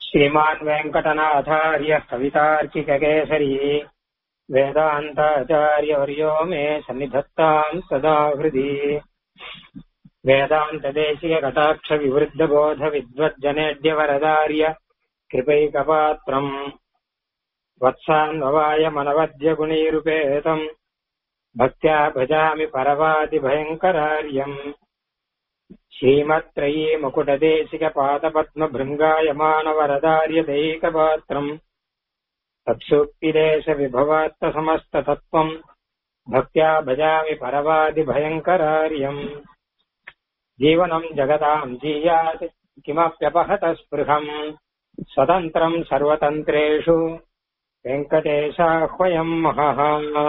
श्रीमान् वेङ्कटनाथार्यः कवितार्किककेसरी वेदान्ताचार्यवर्यो मे सन्निधत्ताम् सदा हृदि वेदान्तदेशीयकटाक्षविवृद्धबोधविद्वज्जनेड्यवरदार्य कृपैकपात्रम् वत्सान्ववाय मनवद्यगुणैरुपेतम् भक्त्या भजामि परवादिभयङ्करार्यम् श्रीमत्त्रयी मुकुटदेशिकपादपद्मभृङ्गायमानवरदार्यदैकपात्रम् तत्सूक्तिदेशविभवात्तसमस्ततत्त्वम् भक्त्या भजामि परवादिभयङ्करार्यम् जीवनम् जगताम् जीयात् किमप्यपहत स्पृहम् स्वतन्त्रम् सर्वतन्त्रेषु வெங்கடேஷாஹ்வயம் மகா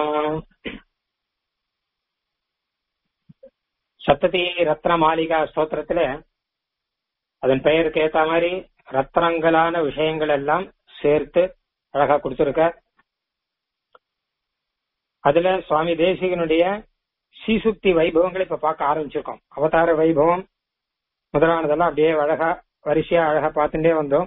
சத்ததி ரத்ன மாளிகா ஸ்தோத்திரத்துல அதன் பெயருக்கு ஏத்த மாதிரி ரத்னங்களான விஷயங்கள் எல்லாம் சேர்த்து அழகா கொடுத்திருக்க அதுல சுவாமி தேசிகனுடைய சீசுக்தி வைபவங்களை இப்ப பார்க்க ஆரம்பிச்சிருக்கோம் அவதார வைபவம் முதலானதெல்லாம் அப்படியே அழகா வரிசையா அழகா பார்த்துட்டே வந்தோம்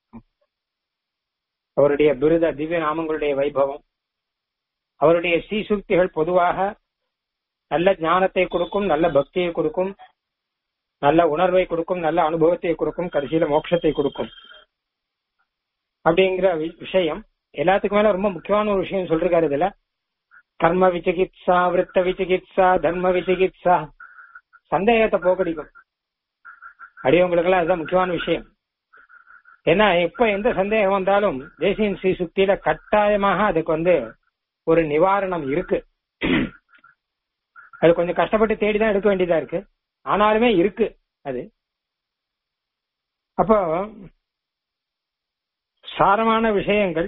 அவருடைய பிருத திவ்ய நாமங்களுடைய வைபவம் அவருடைய சீசுக்திகள் பொதுவாக நல்ல ஞானத்தை கொடுக்கும் நல்ல பக்தியை கொடுக்கும் நல்ல உணர்வை கொடுக்கும் நல்ல அனுபவத்தை கொடுக்கும் கடைசியில மோட்சத்தை கொடுக்கும் அப்படிங்கிற விஷயம் எல்லாத்துக்கும் மேல ரொம்ப முக்கியமான ஒரு விஷயம் சொல்றாரு இதுல கர்ம விசிகித்சா விருத்த விசிகித்சா தர்ம விசிகித்சா சந்தேகத்தை போக்கடிக்கும் அடியவங்களுக்கு எல்லாம் அதுதான் முக்கியமான விஷயம் ஏன்னா எப்ப எந்த சந்தேகம் வந்தாலும் தேசியன் ஸ்ரீ சுக்தியில கட்டாயமாக அதுக்கு வந்து ஒரு நிவாரணம் இருக்கு அது கொஞ்சம் கஷ்டப்பட்டு தேடிதான் எடுக்க வேண்டியதா இருக்கு ஆனாலுமே இருக்கு அது அப்போ சாரமான விஷயங்கள்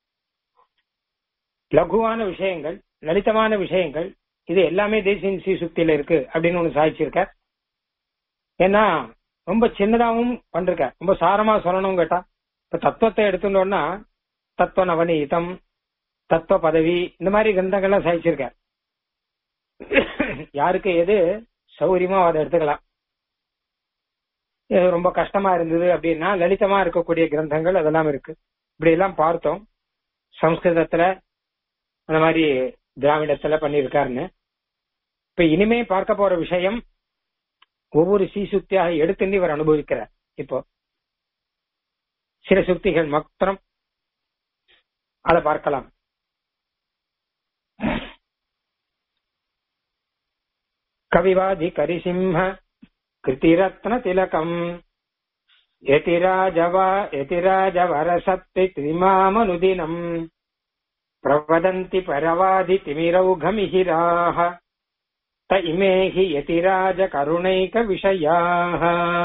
லகுவான விஷயங்கள் லலிதமான விஷயங்கள் இது எல்லாமே தேசியன் ஸ்ரீ சுக்தியில இருக்கு அப்படின்னு ஒண்ணு சாதிச்சிருக்க ஏன்னா ரொம்ப சின்னதாவும் பண்ருக்க ரொம்ப சாரமா சொல்லணும் கேட்டா இப்ப தத்துவத்தை எடுத்துட்டோம்னா தத்துவ நவநீதம் தத்துவ பதவி இந்த மாதிரி கிரந்தங்கள்லாம் சாதிச்சிருக்க யாருக்கு எது சௌரியமோ அதை எடுத்துக்கலாம் ரொம்ப கஷ்டமா இருந்தது அப்படின்னா லலிதமா இருக்கக்கூடிய கிரந்தங்கள் அதெல்லாம் இருக்கு இப்படி எல்லாம் பார்த்தோம் சம்ஸ்கிருதத்துல அந்த மாதிரி திராவிடத்துல பண்ணிருக்காருன்னு இப்ப இனிமே பார்க்க போற விஷயம் ஒவ்வொரு சீசுக்தியாக எடுத்துட்டு இவர் அனுபவிக்கிறார் இப்போ சில சுக்திகள் மாத்திரம் அதை பார்க்கலாம் கவிவாதி கரிசிம்ஹ கிருதிரத்ன திலகம் யதிராஜவா யதிராஜவரசத்தை திரிமாமனுதினம் பிரவதந்தி பரவாதி திமிரௌகமிஹிராக த இமே ஹி யதிராஜ கருணைக விஷயாக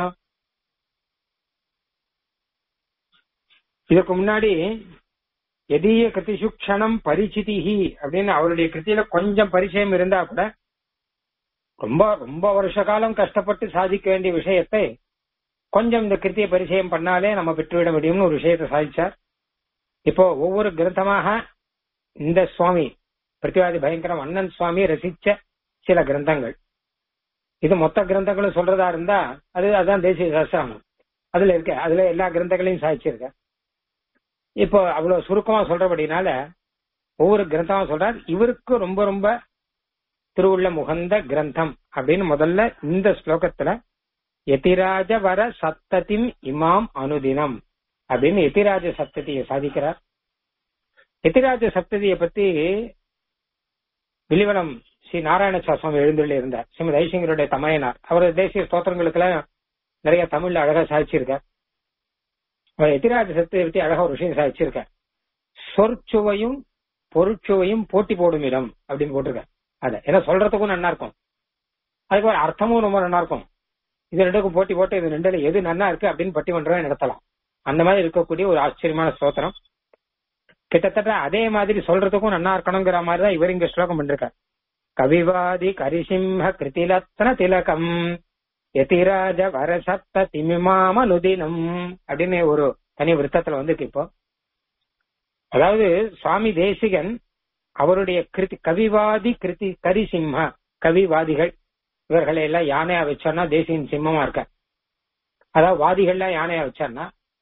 இதுக்கு முன்னாடி எதிய கிருதிசுக்ஷணம் பரிச்சிதிஹி அப்படின்னு அவருடைய கிருத்தியில கொஞ்சம் பரிச்சயம் இருந்தா கூட ரொம்ப ரொம்ப வருஷ காலம் கஷ்டப்பட்டு சாதிக்க வேண்டிய விஷயத்தை கொஞ்சம் இந்த கிருத்திய பரிச்சயம் பண்ணாலே நம்ம பெற்றுவிட முடியும்னு ஒரு விஷயத்தை சாதிச்சார் இப்போ ஒவ்வொரு கிரந்தமாக இந்த சுவாமி பிரதிவாதி பயங்கரம் அண்ணன் சுவாமி ரசிச்ச சில கிரந்தங்கள் இது மொத்த கிரந்தங்களும் சொல்றதா இருந்தா அது அதான் தேசிய சாஸ்திரம் அதுல இருக்க அதுல எல்லா கிரந்தங்களையும் சாதிச்சிருக்க இப்போ அவ்வளவு சுருக்கமா சொல்றபடினால ஒவ்வொரு கிரந்தமா சொல்றார் இவருக்கு ரொம்ப ரொம்ப திருவுள்ள முகந்த கிரந்தம் அப்படின்னு முதல்ல இந்த ஸ்லோகத்துல எதிராஜ வர சத்தத்தின் இமாம் அனுதினம் அப்படின்னு எதிராஜ சப்ததியை சாதிக்கிறார் எதிராஜ சப்ததியை பத்தி விலிவனம் ஸ்ரீ நாராயண சுவாமி எழுந்துள்ள இருந்தார் ஸ்ரீமதி ஐசிங்கருடைய தமையனார் அவர் தேசிய ஸ்தோத்திரங்களுக்கு எல்லாம் நிறைய தமிழ்ல அழகா சாதிச்சிருக்கார் அவர் எதிராஜ சக்தியை பத்தி அழகா ஒரு விஷயம் சாதிச்சிருக்கார் சொற்சுவையும் பொருட்சுவையும் போட்டி போடும் இடம் அப்படின்னு போட்டிருக்கார் அத ஏன்னா சொல்றதுக்கும் நல்லா இருக்கும் அதுக்கு ஒரு அர்த்தமும் ரொம்ப நல்லா இருக்கும் இது ரெண்டுக்கும் போட்டி போட்டு இது ரெண்டுல எது நல்லா இருக்கு அப்படின்னு பட்டிமன்றம் நடத்தலாம் அந்த மாதிரி இருக்கக்கூடிய ஒரு ஆச்சரியமான ஸ்தோத்திரம் கிட்டத்தட்ட அதே மாதிரி சொல்றதுக்கும் நல்லா இருக்கணுங்கிற மாதிரி தான் இவர் இங்க ஸ்லோகம் பண்ணிருக்கார் கவிவாதி கரிசிம்ஹ கிருதிலத்ன திலகம் எதிராஜ வரசத்த திமிமாம நுதினம் அப்படின்னு ஒரு தனி விருத்தத்துல வந்துருக்கு இப்போ அதாவது சுவாமி தேசிகன் அவருடைய கிருதி கவிவாதி கிருதி கரிசிம்ம கவிவாதிகள் இவர்களை எல்லாம் யானையா வச்சோம்னா தேசியின் சிம்மமா இருக்க அதாவது வாதிகள்லாம் யானையா வச்சார்னா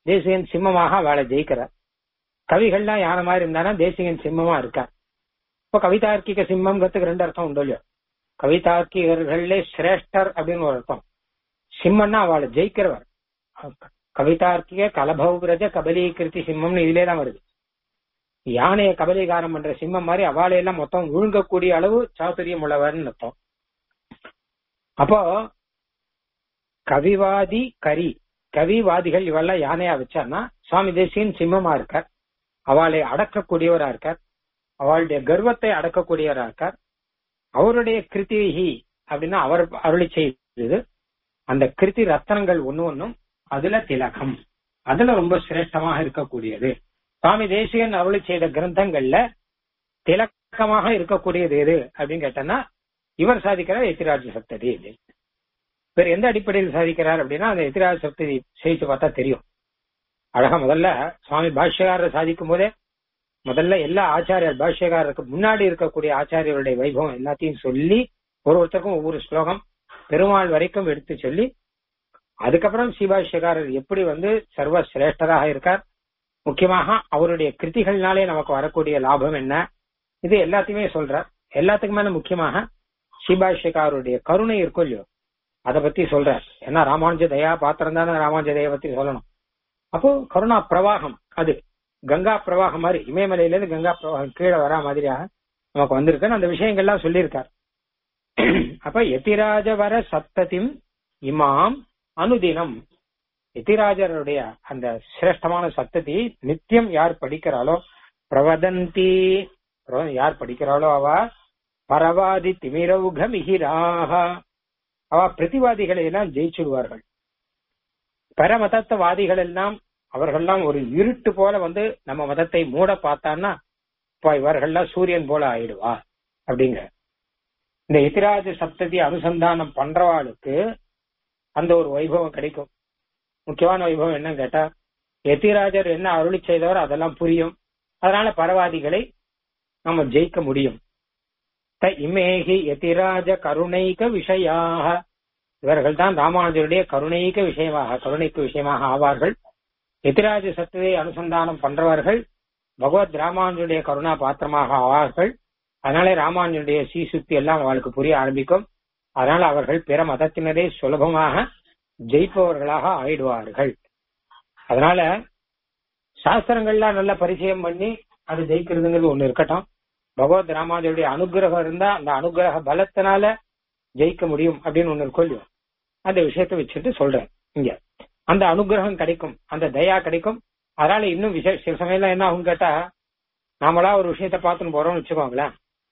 தேசிகன் சிம்மமாக அவளை ஜெயிக்கிறார் கவிகள்லாம் யார மாதிரி இருந்தானா தேசிகன் சிம்மமா இருக்கார் இப்போ கவிதார்க்கிக சிம்மம்ங்கிறதுக்கு ரெண்டு அர்த்தம் உண்டு இல்லையோ கவிதார்க்கிகர்களே சிரேஷ்டர் அப்படின்னு ஒரு அர்த்தம் சிம்மன்னா அவளை ஜெயிக்கிறவர் கவிதார்க்கிக கலபௌரஜ கபலீகிருதி சிம்மம்னு இதுலே தான் வருது யானையை கபலீகாரம் பண்ற சிம்மம் மாதிரி அவாளையெல்லாம் மொத்தம் விழுங்கக்கூடிய அளவு சாதுரியம் உள்ளவர்னு அர்த்தம் அப்போ கவிவாதி கரி கவிவாதிகள் இவெல்லாம் யானையா வச்சார்னா சுவாமி தேசியன் சிம்மமா இருக்கார் அவளை அடக்கக்கூடியவரா இருக்கார் அவளுடைய கர்வத்தை அடக்கக்கூடியவரா இருக்கார் அவருடைய கிருதிஹி அப்படின்னா அவர் அருளி செய்தது அந்த கிருதி ரத்தனங்கள் ஒண்ணு ஒண்ணும் அதுல திலகம் அதுல ரொம்ப சிரேஷ்டமாக இருக்கக்கூடியது சுவாமி தேசிகன் அருளி செய்த கிரந்தங்கள்ல திலக்கமாக இருக்கக்கூடியது எது அப்படின்னு கேட்டோம்னா இவர் சாதிக்கிறார் எத்திராஜ சப்ததி இது வேற எந்த அடிப்படையில் சாதிக்கிறார் அப்படின்னா அந்த எத்திராஜ சப்ததி செய்து பார்த்தா தெரியும் அழகா முதல்ல சுவாமி பாஷ்யகாரர் சாதிக்கும் போதே முதல்ல எல்லா ஆச்சாரியர் பாஷ்யகாரருக்கு முன்னாடி இருக்கக்கூடிய ஆச்சாரியருடைய வைபவம் எல்லாத்தையும் சொல்லி ஒரு ஒருத்தருக்கும் ஒவ்வொரு ஸ்லோகம் பெருமாள் வரைக்கும் எடுத்து சொல்லி அதுக்கப்புறம் சிபாஷ்யகாரர் எப்படி வந்து சர்வ சிரேஷ்டராக இருக்கார் முக்கியமாக அவருடைய கிருதிகள்னாலே நமக்கு வரக்கூடிய லாபம் என்ன இது எல்லாத்தையுமே சொல்றார் எல்லாத்துக்கு மேல முக்கியமாக சிபாஷ்யக்காரருடைய கருணை இருக்கும் இல்லையோ அதை பத்தி சொல்றார் ஏன்னா ராமானுஜ தயா பாத்திரம் தானே ராமானுஜ தயா பத்தி சொல்லணும் அப்போ கருணா பிரவாகம் அது கங்கா பிரவாகம் மாதிரி இமயமலையில இருந்து கங்கா பிரவாகம் கீழே வரா மாதிரியாக நமக்கு வந்திருக்குன்னு அந்த விஷயங்கள்லாம் சொல்லியிருக்கார் அப்ப எதிராஜ வர சத்தத்தின் இமாம் அனுதினம் எதிராஜருடைய அந்த சிரேஷ்டமான சத்தத்தை நித்தியம் யார் படிக்கிறாளோ பிரவதந்தி யார் படிக்கிறாளோ அவ பரவாதி திமிரவுக மிகிராக அவ பிரதிவாதிகளை எல்லாம் ஜெயிச்சுடுவார்கள் பரமதத்தவாதிகள் எல்லாம் அவர்கள்லாம் ஒரு இருட்டு போல வந்து நம்ம மதத்தை மூட பார்த்தான்னா இப்ப இவர்கள்லாம் சூரியன் போல ஆயிடுவா அப்படிங்கிற இந்த எதிராஜ சப்தத்தை அனுசந்தானம் பண்றவாளுக்கு அந்த ஒரு வைபவம் கிடைக்கும் முக்கியமான வைபவம் என்னன்னு கேட்டா எதிராஜர் என்ன அருளி செய்தவர் அதெல்லாம் புரியும் அதனால பரவாதிகளை நம்ம ஜெயிக்க முடியும் த இமேகி எதிராஜ கருணைக விஷயாக இவர்கள் தான் ராமானுஜருடைய கருணைக்க விஷயமாக கருணைக்கு விஷயமாக ஆவார்கள் எதிராஜ சத்துவை அனுசந்தானம் பண்றவர்கள் பகவத் ராமானுஜருடைய கருணா பாத்திரமாக ஆவார்கள் அதனாலே ராமானுஜருடைய சீசுத்தி எல்லாம் அவளுக்கு புரிய ஆரம்பிக்கும் அதனால அவர்கள் பிற மதத்தினரே சுலபமாக ஜெயிப்பவர்களாக ஆயிடுவார்கள் அதனால சாஸ்திரங்கள்லாம் நல்ல பரிச்சயம் பண்ணி அது ஜெயிக்கிறதுங்கிறது ஒண்ணு இருக்கட்டும் பகவத் ராமானுஜருடைய அனுகிரகம் இருந்தா அந்த அனுகிரக பலத்தினால ஜெயிக்க முடியும் அப்படின்னு ஒண்ணு இருக்கும் இல்லையோ அந்த விஷயத்த வச்சுட்டு சொல்றேன் இங்க அந்த அனுகிரகம் கிடைக்கும் அந்த தயா கிடைக்கும் அதனால இன்னும் விசேஷ சில சமயம் என்ன ஆகும் கேட்டா நாமளா ஒரு விஷயத்த பார்த்துன்னு போறோம்னு வச்சுக்கோங்களேன்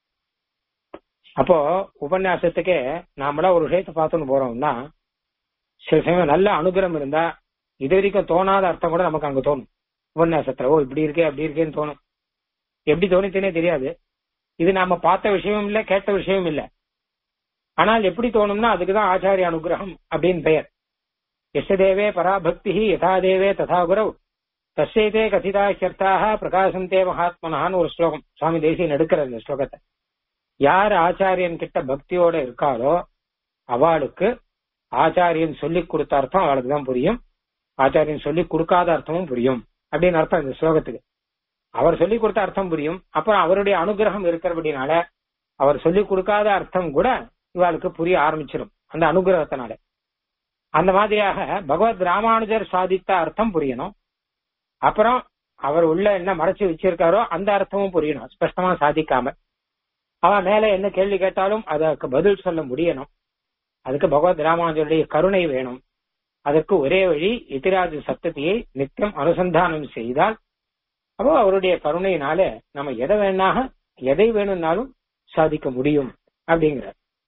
அப்போ உபன்யாசத்துக்கே நாமளா ஒரு விஷயத்த பார்த்துன்னு போறோம்னா சில சமயம் நல்ல அனுகிரகம் இருந்தா இது வரைக்கும் தோணாத அர்த்தம் கூட நமக்கு அங்க தோணும் உபன்யாசத்துல ஓ இப்படி இருக்கே அப்படி இருக்கேன்னு தோணும் எப்படி தோணித்தேனே தெரியாது இது நாம பார்த்த விஷயமும் இல்ல கேட்ட விஷயமும் இல்ல ஆனால் எப்படி தோணும்னா அதுக்குதான் ஆச்சாரிய அனுகிரகம் அப்படின்னு பெயர் எஸ்தேவே பராபக்தி யதா தேவே ததா குரவ் தஸ்யதே கதிதா சர்த்தாக பிரகாசந்தே மகாத்மனான்னு ஒரு ஸ்லோகம் சுவாமி தேசியன் எடுக்கிற இந்த ஸ்லோகத்தை யார் ஆச்சாரியன் கிட்ட பக்தியோட இருக்காளோ அவளுக்கு ஆச்சாரியன் சொல்லி கொடுத்த அர்த்தம் அவளுக்கு தான் புரியும் ஆச்சாரியன் சொல்லி கொடுக்காத அர்த்தமும் புரியும் அப்படின்னு அர்த்தம் இந்த ஸ்லோகத்துக்கு அவர் சொல்லி கொடுத்த அர்த்தம் புரியும் அப்புறம் அவருடைய அனுகிரகம் இருக்கிறபடினால அவர் சொல்லி கொடுக்காத அர்த்தம் கூட இவாளுக்கு புரிய ஆரம்பிச்சிடும் அந்த அனுகிரகத்தினால அந்த மாதிரியாக பகவத் ராமானுஜர் சாதித்த அர்த்தம் புரியணும் அப்புறம் அவர் உள்ள என்ன மறைச்சு வச்சிருக்காரோ அந்த அர்த்தமும் புரியணும் ஸ்பஷ்டமா சாதிக்காம அவன் மேல என்ன கேள்வி கேட்டாலும் அதற்கு பதில் சொல்ல முடியணும் அதுக்கு பகவத் ராமானுஜருடைய கருணை வேணும் அதற்கு ஒரே வழி எதிராஜ சப்தத்தையை நித்தியம் அனுசந்தானம் செய்தால் அப்போ அவருடைய கருணையினால நம்ம எதை வேணாக எதை வேணும்னாலும் சாதிக்க முடியும் அப்படிங்கிற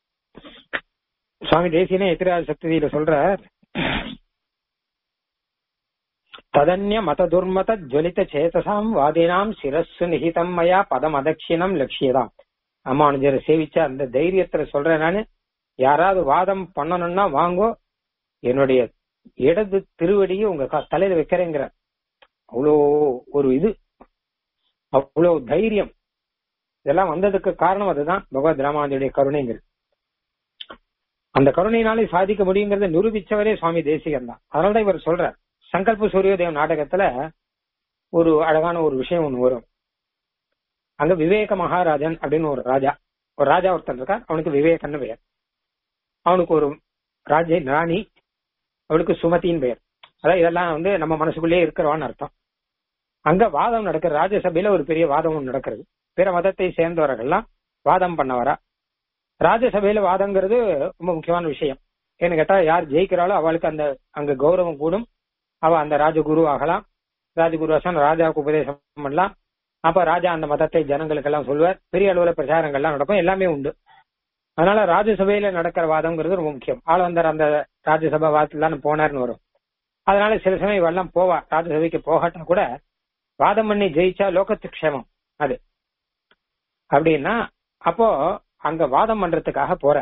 சுவாமி தேசியனே எதிராஜ சப்ததியில சொல்றார் ததன்ய மத துர்மத ஜுவலித சேதசாம் வாதினாம் சிரஸ்ஸு நிகிதம் மயா பதம் அதட்சிணம் லட்சியதாம் ராமானுஜரை சேவிச்ச அந்த தைரியத்துல சொல்றேன் நானு யாராவது வாதம் பண்ணணும்னா வாங்கோ என்னுடைய இடது திருவடியை உங்க க- தலையில வைக்கிறேங்கிற அவ்வளோ ஒரு இது அவ்வளோ தைரியம் இதெல்லாம் வந்ததுக்கு காரணம் அதுதான் பகவத் ராமானுஜருடைய கருணைங்கிறது அந்த கருணையினாலே சாதிக்க முடியுங்கிறத நிரூபிச்சவரே சுவாமி தேசிகன் தான் அதனாலதான் இவர் சொல்றார் சங்கல்ப சூரியோதயம் நாடகத்துல ஒரு அழகான ஒரு விஷயம் ஒண்ணு வரும் அங்க விவேக மகாராஜன் அப்படின்னு ஒரு ராஜா ஒரு ராஜா ஒருத்தன் இருக்கார் அவனுக்கு விவேகன்னு பெயர் அவனுக்கு ஒரு ராஜ ராணி அவளுக்கு சுமதியின் பெயர் அதான் இதெல்லாம் வந்து நம்ம மனசுக்குள்ளேயே இருக்கிறவான்னு அர்த்தம் அங்க வாதம் நடக்கிற ராஜசபையில ஒரு பெரிய வாதம் ஒண்ணு நடக்கிறது பிற மதத்தை சேர்ந்தவர்கள்லாம் வாதம் பண்ண வரா ராஜசபையில வாதங்கிறது ரொம்ப முக்கியமான விஷயம் ஏன்னு கேட்டா யார் ஜெயிக்கிறாளோ அவளுக்கு அந்த அங்க கௌரவம் கூடும் அவ அந்த ராஜகுரு ஆகலாம் ராஜகுரு ஆசன் ராஜாவுக்கு உபதேசம் பண்ணலாம் அப்ப ராஜா அந்த மதத்தை ஜனங்களுக்கு எல்லாம் சொல்வார் பெரிய அளவுல பிரச்சாரங்கள்லாம் நடக்கும் எல்லாமே உண்டு அதனால ராஜசபையில நடக்கிற வாதம்ங்கிறது ரொம்ப முக்கியம் ஆள் வந்தார் அந்த ராஜ்யசபா வாதத்துல போனார்னு வரும் அதனால சில சமயம் இவெல்லாம் போவா ராஜசபைக்கு போகாட்டா கூட வாதம் பண்ணி ஜெயிச்சா லோகத்து க்ஷேமம் அது அப்படின்னா அப்போ அங்க வாதம் பண்றதுக்காக போற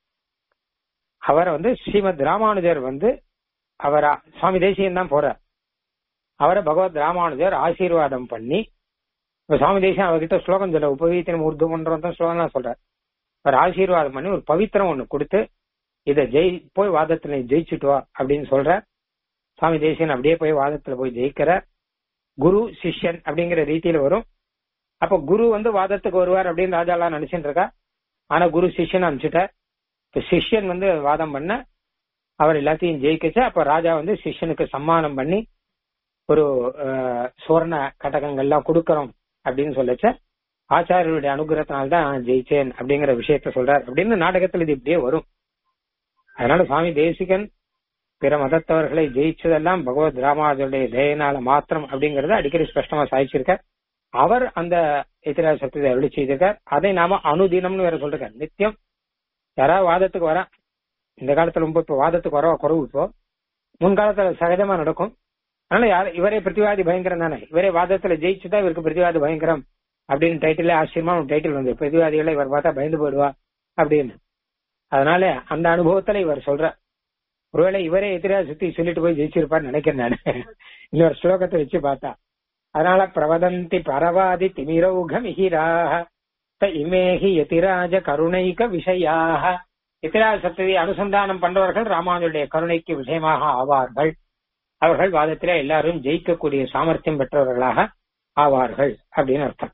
அவரை வந்து ஸ்ரீமத் ராமானுஜர் வந்து அவரா சுவாமி தேசியம் தான் போறார் அவரை பகவத் ராமானுஜர் ஆசீர்வாதம் பண்ணி இப்ப சுவாமி தேசியம் அவர்கிட்ட ஸ்லோகம் சொல்ல உபவீத்தின உருது பண்றதும் ஸ்லோகம் தான் சொல்றார் அவர் ஆசீர்வாதம் பண்ணி ஒரு பவித்திரம் ஒண்ணு கொடுத்து இதை ஜெய் போய் வாதத்துல ஜெயிச்சுட்டு வா அப்படின்னு சொல்ற சுவாமி தேசியன் அப்படியே போய் வாதத்துல போய் ஜெயிக்கிறார் குரு சிஷ்யன் அப்படிங்கிற ரீதியில வரும் அப்ப குரு வந்து வாதத்துக்கு வருவார் அப்படின்னு ராஜாலாம் நினைச்சிட்டு இருக்கா ஆனா குரு சிஷ்யன் அனுப்பிச்சுட்டார் இப்ப சிஷ்யன் வந்து வாதம் பண்ண அவர் எல்லாத்தையும் ஜெயிக்கச்சு அப்ப ராஜா வந்து சிஷ்யனுக்கு சம்மானம் பண்ணி ஒரு அஹ், சுவர்ண கடகங்கள்லாம் கொடுக்கறோம் அப்படின்னு சொல்லச்ச ஆச்சாரியருடைய அனுகிரகத்தினால தான் நான் ஜெயிச்சேன் அப்படிங்கிற விஷயத்த சொல்றார் அப்படின்னு நாடகத்தில் இது இப்படியே வரும் அதனால சுவாமி தேசிகன் பிற மதத்தவர்களை ஜெயிச்சதெல்லாம் பகவத் ராமானுஜருடைய தயனால மாத்திரம் அப்படிங்கறத அடிக்கடி ஸ்பஷ்டமா சாதிச்சிருக்கார் அவர் அந்த எதிராஜ சக்தியை அருளி செய்திருக்கார் அதை நாம அனுதினம்னு வேற சொல்றார் நித்தியம் யாராவது வாதத்துக்கு வரா இந்த காலத்துல ரொம்ப இப்போ வாதத்துக்கு வரவா குறவு இப்போ முன்காலத்துல சகஜமா நடக்கும் அதனால யார் இவரே பிரதிவாதி பயங்கரம் தானே இவரே வாதத்துல ஜெயிச்சுதான் இவருக்கு பிரதிவாதி பயங்கரம் அப்படின்னு டைட்டில் ஆச்சரியமா ஒரு டைட்டில் வந்து பிரதிவாதிகளை இவர் பார்த்தா பயந்து போயிடுவா அப்படின்னு அதனால அந்த அனுபவத்துல இவர் சொல்ற ஒருவேளை இவரே எதிராக சுத்தி சொல்லிட்டு போய் ஜெயிச்சிருப்பார்னு நினைக்கிறேன் நான் இன்னொரு ஸ்லோகத்தை வச்சு பார்த்தா அதனால பிரவதந்தி பரவாதி திமிரௌக மிகிராக த இமேஹி யதிராஜ கருணைக விஷயாக எதிராஜ சக்தியை அனுசந்தானம் பண்றவர்கள் ராமானுடைய கருணைக்கு விஷயமாக ஆவார்கள் அவர்கள் வாதத்திலே எல்லாரும் ஜெயிக்கக்கூடிய சாமர்த்தியம் பெற்றவர்களாக ஆவார்கள் அப்படின்னு அர்த்தம்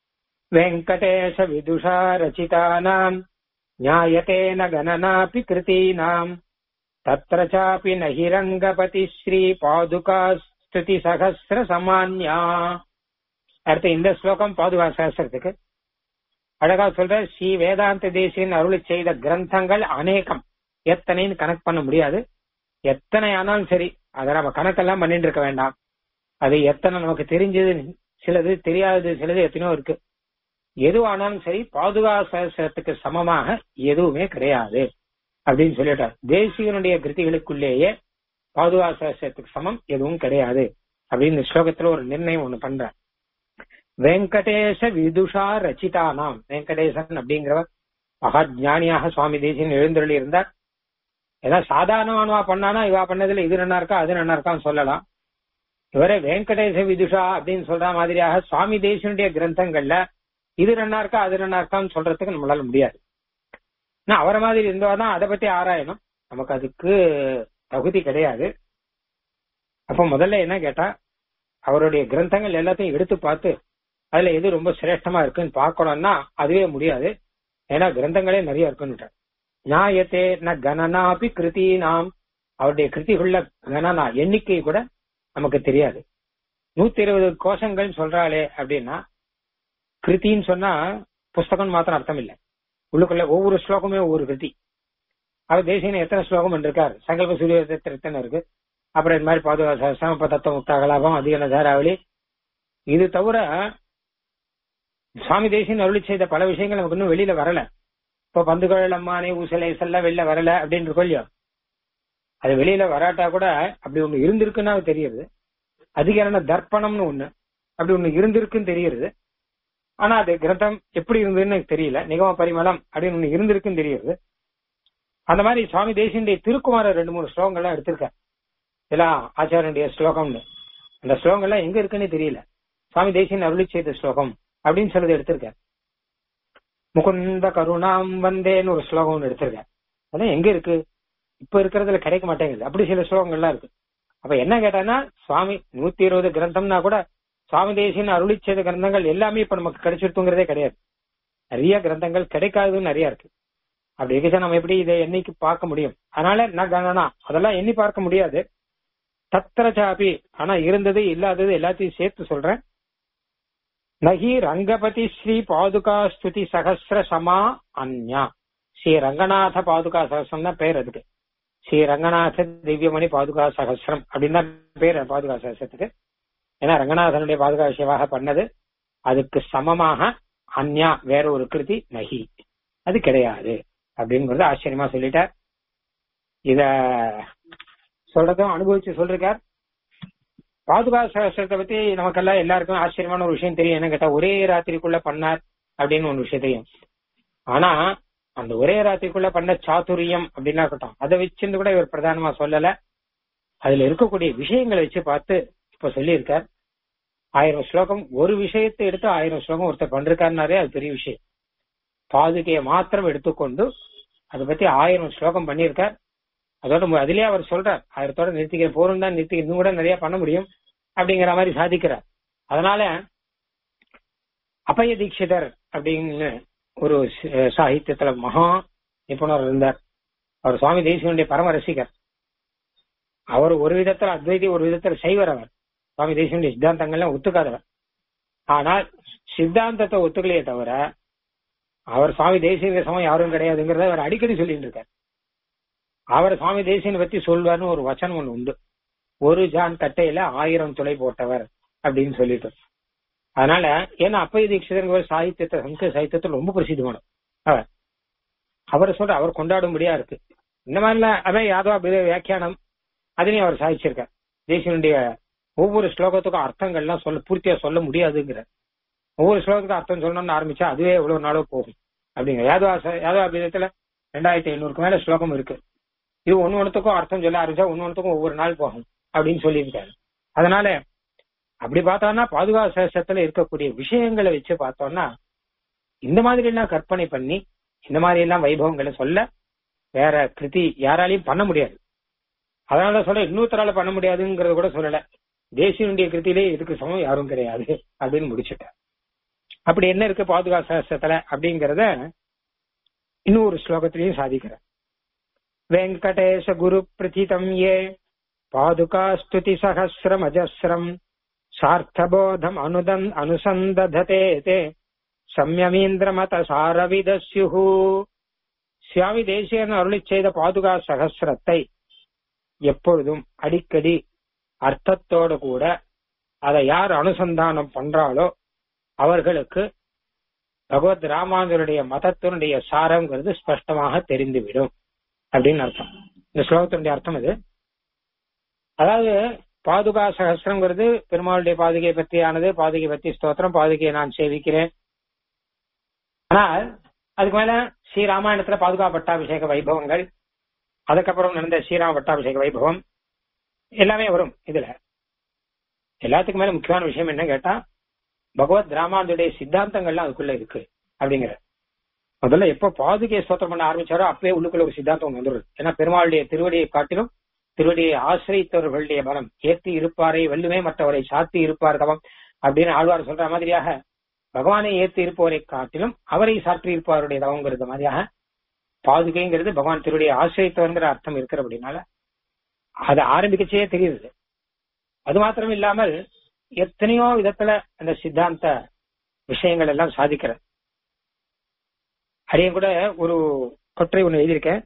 வெங்கடேஷ விதுஷா ரச்சிதானாம் ஞாயத்தேன கணனாபி கிருதீனாம் தத்ர சாபி நஹிரங்கபதி ஸ்ரீ பாதுகா ஸ்துதி சகசிர சமான்யா அடுத்து இந்த ஸ்லோகம் பாதுகா சகசிரத்துக்கு அழகா சொல்ற ஸ்ரீ வேதாந்த தேசியன் அருளி செய்த கிரந்தங்கள் அநேகம் எத்தனைன்னு கணக்கு பண்ண முடியாது எத்தனை ஆனாலும் சரி அதை நம்ம கணக்கெல்லாம் பண்ணிட்டு இருக்க வேண்டாம் அது எத்தனை நமக்கு தெரிஞ்சது சிலது தெரியாதது சிலது எத்தனையோ இருக்கு எதுவானாலும் சரி பாதுகா சகசிரத்துக்கு சமமாக எதுவுமே கிடையாது அப்படின்னு சொல்லிட்டார் தேசியனுடைய கிருதிகளுக்குள்ளேயே பாதுகா சகசிரத்துக்கு சமம் எதுவும் கிடையாது அப்படின்னு இந்த ஸ்லோகத்துல ஒரு நிர்ணயம் ஒண்ணு பண்ற வெங்கடேஷ விதுஷா ரச்சிதானாம் வெங்கடேசன் அப்படிங்கிறவர் மகா ஞானியாக சுவாமி தேசியன் எழுந்தருளி இருந்தார் ஏதாவது சாதாரணமானவா பண்ணானா இவா பண்ணதுல இது நல்லா இருக்கா அது நல்லா இருக்கான்னு சொல்லலாம் இவரே வெங்கடேச விதுஷா அப்படின்னு சொல்ற மாதிரியாக சுவாமி தேசியனுடைய கிரந்தங்கள்ல இது நல்லா இருக்கா அது நல்லா இருக்கான்னு சொல்றதுக்கு நம்மளால முடியாது நான் அவரை மாதிரி இருந்தவாதான் அதை பத்தி ஆராயணும் நமக்கு அதுக்கு தகுதி கிடையாது அப்ப முதல்ல என்ன கேட்டா அவருடைய கிரந்தங்கள் எல்லாத்தையும் எடுத்து பார்த்து அதுல எது ரொம்ப சிரேஷ்டமா இருக்குன்னு பார்க்கணும்னா அதுவே முடியாது ஏன்னா கிரந்தங்களே நிறைய இருக்குன்னு நியாயத்தே ந கணனாபி கிருதி நாம் அவருடைய கிருதிகுள்ள கணனா எண்ணிக்கை கூட நமக்கு தெரியாது நூத்தி இருபது கோஷங்கள் சொல்றாளே அப்படின்னா கிருத்தின்னு சொன்னா புஸ்தகம் மாத்திரம் அர்த்தம் இல்லை உள்ளுக்குள்ள ஒவ்வொரு ஸ்லோகமே ஒவ்வொரு கிருதி அவர் தேசியன் எத்தனை ஸ்லோகம் இருக்கார் சங்கல்ப சூரிய எத்தனை இருக்கு அப்புறம் இது மாதிரி பாதுகா சமப்ப தத்துவ முக்தாகலாபம் அதிக தாராவளி இது தவிர சுவாமி தேசியன் அருளி செய்த பல விஷயங்கள் நமக்கு இன்னும் வெளியில வரல இப்போ பந்துகள் அம்மானே ஊசலை செல்ல வெளில வரல அப்படின்னு இருக்கோம் இல்லையோ அது வெளியில வராட்டா கூட அப்படி ஒண்ணு இருந்திருக்குன்னா தெரியுது அதிகாரண தர்ப்பணம்னு ஒண்ணு அப்படி ஒண்ணு இருந்திருக்குன்னு தெரியுது ஆனா அது கிரந்தம் எப்படி இருந்ததுன்னு எனக்கு தெரியல நிகம பரிமளம் அப்படின்னு ஒண்ணு இருந்திருக்குன்னு தெரியுது அந்த மாதிரி சுவாமி தேசியனுடைய திருக்குமார ரெண்டு மூணு ஸ்லோகங்கள்லாம் எடுத்திருக்கார் இதெல்லாம் ஆச்சாரனுடைய ஸ்லோகம்னு அந்த ஸ்லோகங்கள்லாம் எங்க இருக்குன்னு தெரியல சுவாமி தேசியன் அருளி செய்த ஸ்லோகம் அப்படின்னு சொல்லி எடுத்திருக்கார் முகுந்த கருணாம் வந்தேன்னு ஒரு ஸ்லோகம் ஒன்று எடுத்திருக்கார் அதான் எங்க இருக்கு இப்ப இருக்கிறதுல கிடைக்க மாட்டேங்குது அப்படி சில ஸ்லோகங்கள்லாம் இருக்கு அப்ப என்ன கேட்டான்னா சுவாமி நூத்தி இருபது கிரந்தம்னா கூட சுவாமி தேசியன் அருளி செய்த கிரந்தங்கள் எல்லாமே இப்ப நமக்கு கிடைச்சிருத்துங்கிறதே கிடையாது நிறைய கிரந்தங்கள் கிடைக்காததும் நிறைய இருக்கு அப்படி இருக்க நம்ம எப்படி இதை என்னைக்கு பார்க்க முடியும் அதனால நான் கணனா அதெல்லாம் எண்ணி பார்க்க முடியாது தத்திர சாபி ஆனா இருந்தது இல்லாதது எல்லாத்தையும் சேர்த்து சொல்றேன் நகி ரங்கபதி ஸ்ரீ பாதுகா ஸ்துதி சகசிர சமா அந்யா ஸ்ரீ ரங்கநாத பாதுகா சகசிரம் தான் பேர் அதுக்கு ஸ்ரீ ரங்கநாத திவ்யமணி பாதுகா சகசிரம் அப்படின்னு தான் பேர் பாதுகா சகசிரத்துக்கு ஏன்னா ரங்கநாதனுடைய பாதுகா சேவாக பண்ணது அதுக்கு சமமாக அந்யா வேற ஒரு கிருதி நகி அது கிடையாது அப்படிங்கறது ஆச்சரியமா சொல்லிட்டார் இத சொல்றதும் அனுபவிச்சு சொல்றார் பாதுகா சகசிரத்தை பத்தி நமக்கெல்லாம் எல்லாருக்கும் ஆச்சரியமான ஒரு விஷயம் தெரியும் என்ன கேட்டா ஒரே ராத்திரிக்குள்ள பண்ணார் அப்படின்னு ஒரு விஷயம் தெரியும் ஆனா அந்த ஒரே ராத்திரிக்குள்ள பண்ண சாதுரியம் அப்படின்னா இருக்கட்டும் அதை வச்சிருந்து கூட இவர் பிரதானமா சொல்லல அதுல இருக்கக்கூடிய விஷயங்களை வச்சு பார்த்து இப்ப சொல்லியிருக்கார் ஆயிரம் ஸ்லோகம் ஒரு விஷயத்தை எடுத்து ஆயிரம் ஸ்லோகம் ஒருத்தர் பண்றாருனாரே அது பெரிய விஷயம் பாதுகையை மாத்திரம் எடுத்துக்கொண்டு அதை பத்தி ஆயிரம் ஸ்லோகம் பண்ணியிருக்கார் அதோட மு- அதுலயே அவர் சொல்றார் ஆயிரத்தோட நிறுத்திக்கிற போரும் தான் நிறுத்தி இன்னும் கூட நிறைய பண்ண முடியும் அப்படிங்கிற மாதிரி சாதிக்கிறார் அதனால அபய தீட்சிதர் அப்படின்னு ஒரு சி- சாகித்யத்துல மகா நிபுணர் இருந்தார் அவர் சுவாமி தேசியனுடைய பரம ரசிகர் அவர் ஒரு விதத்துல அத்வைதி ஒரு விதத்துல சைவர் அவர் சுவாமி தேசியனுடைய சித்தாந்தங்கள்லாம் ஒத்துக்காதவர் ஆனால் சித்தாந்தத்தை ஒத்துக்கலையே தவிர அவர் சுவாமி தேசிய சமம் யாரும் கிடையாதுங்கிறத அவர் அடிக்கடி சொல்லிட்டு இருக்கார் அவர் சுவாமி தேசியனை பத்தி சொல்வார்னு ஒரு வச்சனம் ஒண்ணு உண்டு ஒரு ஜான் கட்டையில ஆயிரம் துளை போட்டவர் அப்படின்னு சொல்லிட்டு அதனால ஏன்னா அப்பய தீட்சிதர் சாகித்யத்தை சம்ஸ்கிருத சாகித்யத்தில் ரொம்ப பிரசித்தமானவர் அவர் அவர் சொல்ற அவர் கொண்டாடும்படியா இருக்கு இந்த மாதிரிலாம் அதான் யாதவ அபித வியாக்கியானம் அதுலயும் அவர் சாதிச்சிருக்கார் தேசியனுடைய ஒவ்வொரு ஸ்லோகத்துக்கும் அர்த்தங்கள்லாம் சொல்ல பூர்த்தியா சொல்ல முடியாதுங்கிற ஒவ்வொரு ஸ்லோகத்துக்கும் அர்த்தம் சொல்லணும்னு ஆரம்பிச்சா அதுவே எவ்வளவு நாளோ போகும் அப்படிங்கிற யாதவ யாதவ அபிதத்துல ரெண்டாயிரத்தி ஐநூறுக்கு மேல ஸ்லோகம் இருக்கு இது ஒன்னு ஒண்ணுத்துக்கும் அர்த்தம் சொல்ல ஆரம்பிச்சா ஒன்னு ஒண்ணுத்துக்கும் ஒவ்வொரு நாள் போகும் அப்படின்னு சொல்லியிருக்காரு அதனால அப்படி பார்த்தோம்னா பாதுகா சேஷத்துல இருக்கக்கூடிய விஷயங்களை வச்சு பார்த்தோம்னா இந்த மாதிரி எல்லாம் கற்பனை பண்ணி இந்த மாதிரி எல்லாம் வைபவங்களை சொல்ல வேற கிருதி யாராலையும் பண்ண முடியாது அதனால சொல்ல இன்னொருத்தரால பண்ண முடியாதுங்கிறத கூட சொல்லல தேசியனுடைய கிருத்தியிலே இதுக்கு சமம் யாரும் கிடையாது அப்படின்னு முடிச்சுட்டார் அப்படி என்ன இருக்கு பாதுகா சாஸ்திரத்துல அப்படிங்கறத இன்னொரு ஸ்லோகத்திலையும் சாதிக்கிறார் வெங்கடேஷ குரு பிரதிதம் ஏ பாதுகா ஸ்துதி சகசிரம் அஜஸ்ரம் சார்த்தபோதம் அனுதன் அனுசந்தததே தே சம்யமீந்திரமத சாரவிதஸ்யு சுவாமி தேசியன் அருளி செய்த பாதுகா சகசிரத்தை எப்பொழுதும் அடிக்கடி அர்த்தத்தோடு கூட அதை யார் அனுசந்தானம் பண்றாளோ அவர்களுக்கு பகவத் ராமானுடைய மதத்தினுடைய சாரங்கிறது ஸ்பஷ்டமாக தெரிந்துவிடும் அப்படின்னு அர்த்தம் இந்த ஸ்லோகத்தினுடைய அர்த்தம் இது அதாவது பாதுகா சகசிரங்கிறது பெருமாளுடைய பாதுகையை பற்றியானது பாதுகை பற்றி ஸ்தோத்திரம் பாதுகையை நான் சேவிக்கிறேன் ஆனால் அதுக்கு மேல ஸ்ரீராமாயணத்துல பாதுகா பட்டாபிஷேக வைபவங்கள் அதுக்கப்புறம் நடந்த ஸ்ரீராம பட்டாபிஷேக வைபவம் எல்லாமே வரும் இதுல எல்லாத்துக்கும் மேல முக்கியமான விஷயம் என்ன கேட்டா பகவத் ராமானுடைய சித்தாந்தங்கள்லாம் அதுக்குள்ள இருக்கு அப்படிங்கிற முதல்ல எப்ப பாதுகை ஸ்தோத்திரம் பண்ண ஆரம்பிச்சாரோ அப்பவே உள்ளுக்குள்ள ஒரு சித்தாந்தம் ஒண்ணு வந்துடுது ஏன்னா பெருமாளுடைய திருவடியை காட்டிலும் திருவடியை ஆசிரியத்தவர்களுடைய பலம் ஏற்றி இருப்பாரை வல்லுமே மற்றவரை சாத்தி இருப்பார் தவம் அப்படின்னு ஆழ்வார் சொல்ற மாதிரியாக பகவானை ஏற்றி இருப்பவரை காட்டிலும் அவரை சாற்றி இருப்பவருடைய தவங்கிறது மாதிரியாக பாதுகைங்கிறது பகவான் திருவடியை ஆசிரியத்தவங்கிற அர்த்தம் இருக்கிறபடினால அதை ஆரம்பிக்கச்சே தெரியுது அது மாத்திரம் இல்லாமல் எத்தனையோ விதத்துல அந்த சித்தாந்த விஷயங்கள் எல்லாம் சாதிக்கிற அதையும் கூட ஒரு கொற்றை ஒண்ணு எழுதியிருக்கேன்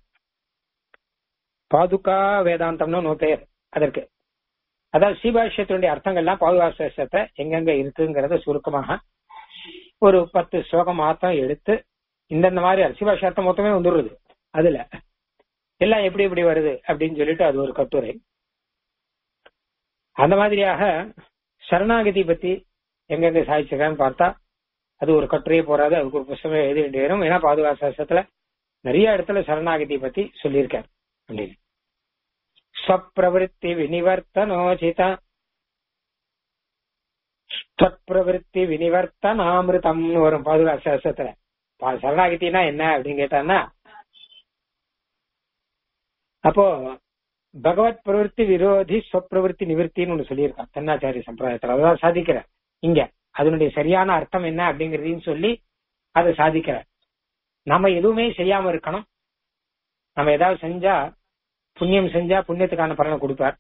பாதுகா வேதாந்தம்னு நோ பெயர் அதற்கு அதாவது சீபாஷ்யத்தினுடைய அர்த்தங்கள்லாம் பாதுகா சேஷத்தை எங்கெங்க இருக்குங்கிறத சுருக்கமாக ஒரு பத்து ஸ்லோகம் மாத்தம் எடுத்து இந்தந்த மாதிரி சிவாஷ அர்த்தம் மொத்தமே வந்துடுறது அதுல எல்லாம் எப்படி எப்படி வருது அப்படின்னு சொல்லிட்டு அது ஒரு கட்டுரை அந்த மாதிரியாக சரணாகதி பத்தி எங்கெங்க சாதிச்சிருக்கான்னு பார்த்தா அது ஒரு கட்டுரையே போறாது அதுக்கு ஒரு புஸ்தகம் எழுத வேண்டி வரும் ஏன்னா பாதுகா சாஸ்திரத்துல நிறைய இடத்துல சரணாகதி பத்தி சொல்லியிருக்காரு அப்படின்னு ஸ்வப்பிரவருத்தி வினிவர்த்தனோசித ஸ்வப்பிரவருத்தி வினிவர்த்தனாமிருதம்னு வரும் பாதுகா சாஸ்திரத்துல பா- சரணாகதினா என்ன அப்படின்னு கேட்டான்னா அப்போ பகவத் பிரவருத்தி விரோதி ஸ்வப்பிரவருத்தி நிவர்த்தின்னு ஒண்ணு சொல்லியிருக்கான் தென்னாச்சாரிய சம்பிரதாயத்துல அதான் சாதிக்கிற இங்க அதனுடைய சரியான அர்த்தம் என்ன அப்படிங்கறதையும் சொல்லி அதை சாதிக்கிற நம்ம எதுவுமே செய்யாம இருக்கணும் நம்ம ஏதாவது செஞ்சா புண்ணியம் செஞ்சா புண்ணியத்துக்கான பலனை கொடுப்பார்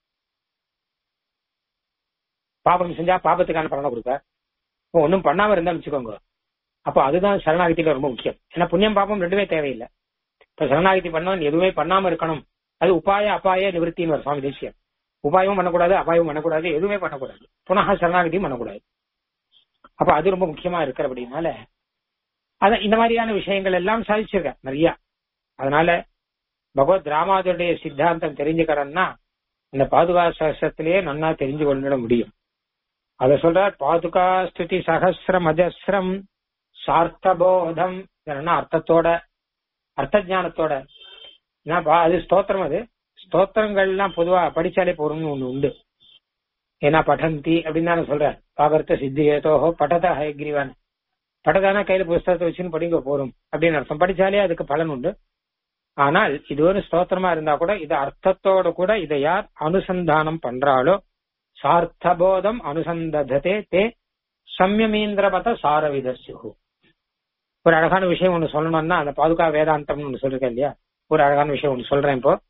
பாபம் செஞ்சா பாபத்துக்கான பலனை கொடுப்பார் இப்போ ஒன்றும் பண்ணாம இருந்தா வச்சுக்கோங்க அப்போ அதுதான் சரணாகதியில ரொம்ப முக்கியம் ஏன்னா புண்ணியம் பாபம் ரெண்டுமே தேவையில்லை இப்ப சரணாகதி பண்ணவன் எதுவுமே பண்ணாம இருக்கணும் அது உபாய அபாய நிவர்த்தின்னு வரும் சுவாமி தேசியம் உபாயமும் பண்ணக்கூடாது அபாயமும் பண்ணக்கூடாது எதுவுமே பண்ணக்கூடாது புனக சரணாகதியும் பண்ணக்கூடாது அப்ப அது ரொம்ப முக்கியமா இருக்கிறபடினால அத இந்த மாதிரியான விஷயங்கள் எல்லாம் சாதிச்சிருக்க நிறைய அதனால பகவத் ராமாதுடைய சித்தாந்தம் தெரிஞ்சுக்கிறோம்னா இந்த பாதுகா சாஸ்திரத்திலேயே நன்னா தெரிஞ்சு கொண்டுட முடியும் அத சொல்றார் பாதுகா ஸ்துதி சகசிரம் அஜஸ்ரம் சார்த்தபோதம் இதெல்லாம் அர்த்தத்தோட அர்த்த ஞானத்தோட ஏன்னா பா- அது ஸ்தோத்திரம் அது ஸ்தோத்திரங்கள்லாம் பொதுவா படிச்சாலே போறோம்னு ஒண்ணு உண்டு ஏன்னா படந்தி அப்படின்னு தானே சொல்ற பாகர்த்த சித்தி ஏதோஹோ படதா ஹயக்ரீவான் படதானா கையில புஸ்தகத்தை வச்சுன்னு படிங்க போறோம் அப்படின்னு அர்த்தம் படிச்சாலே அதுக்கு பலன் உண்டு ஆனால் இது ஒரு ஸ்தோத்திரமா இருந்தா கூட இது அர்த்தத்தோட கூட இதை யார் அனுசந்தானம் பண்றாளோ சார்த்தபோதம் அனுசந்ததே தே சம்யமீந்திரபத சாரவிதஸ்யு ஒரு அழகான விஷயம் ஒண்ணு சொல்லணும்னா அந்த பாதுகா வேதாந்தம்னு ஒண்ணு சொல்லிருக்கேன் இல்லையா ஒரு அழகான விஷயம் ஒண்ணு சொல்றேன் இப்போ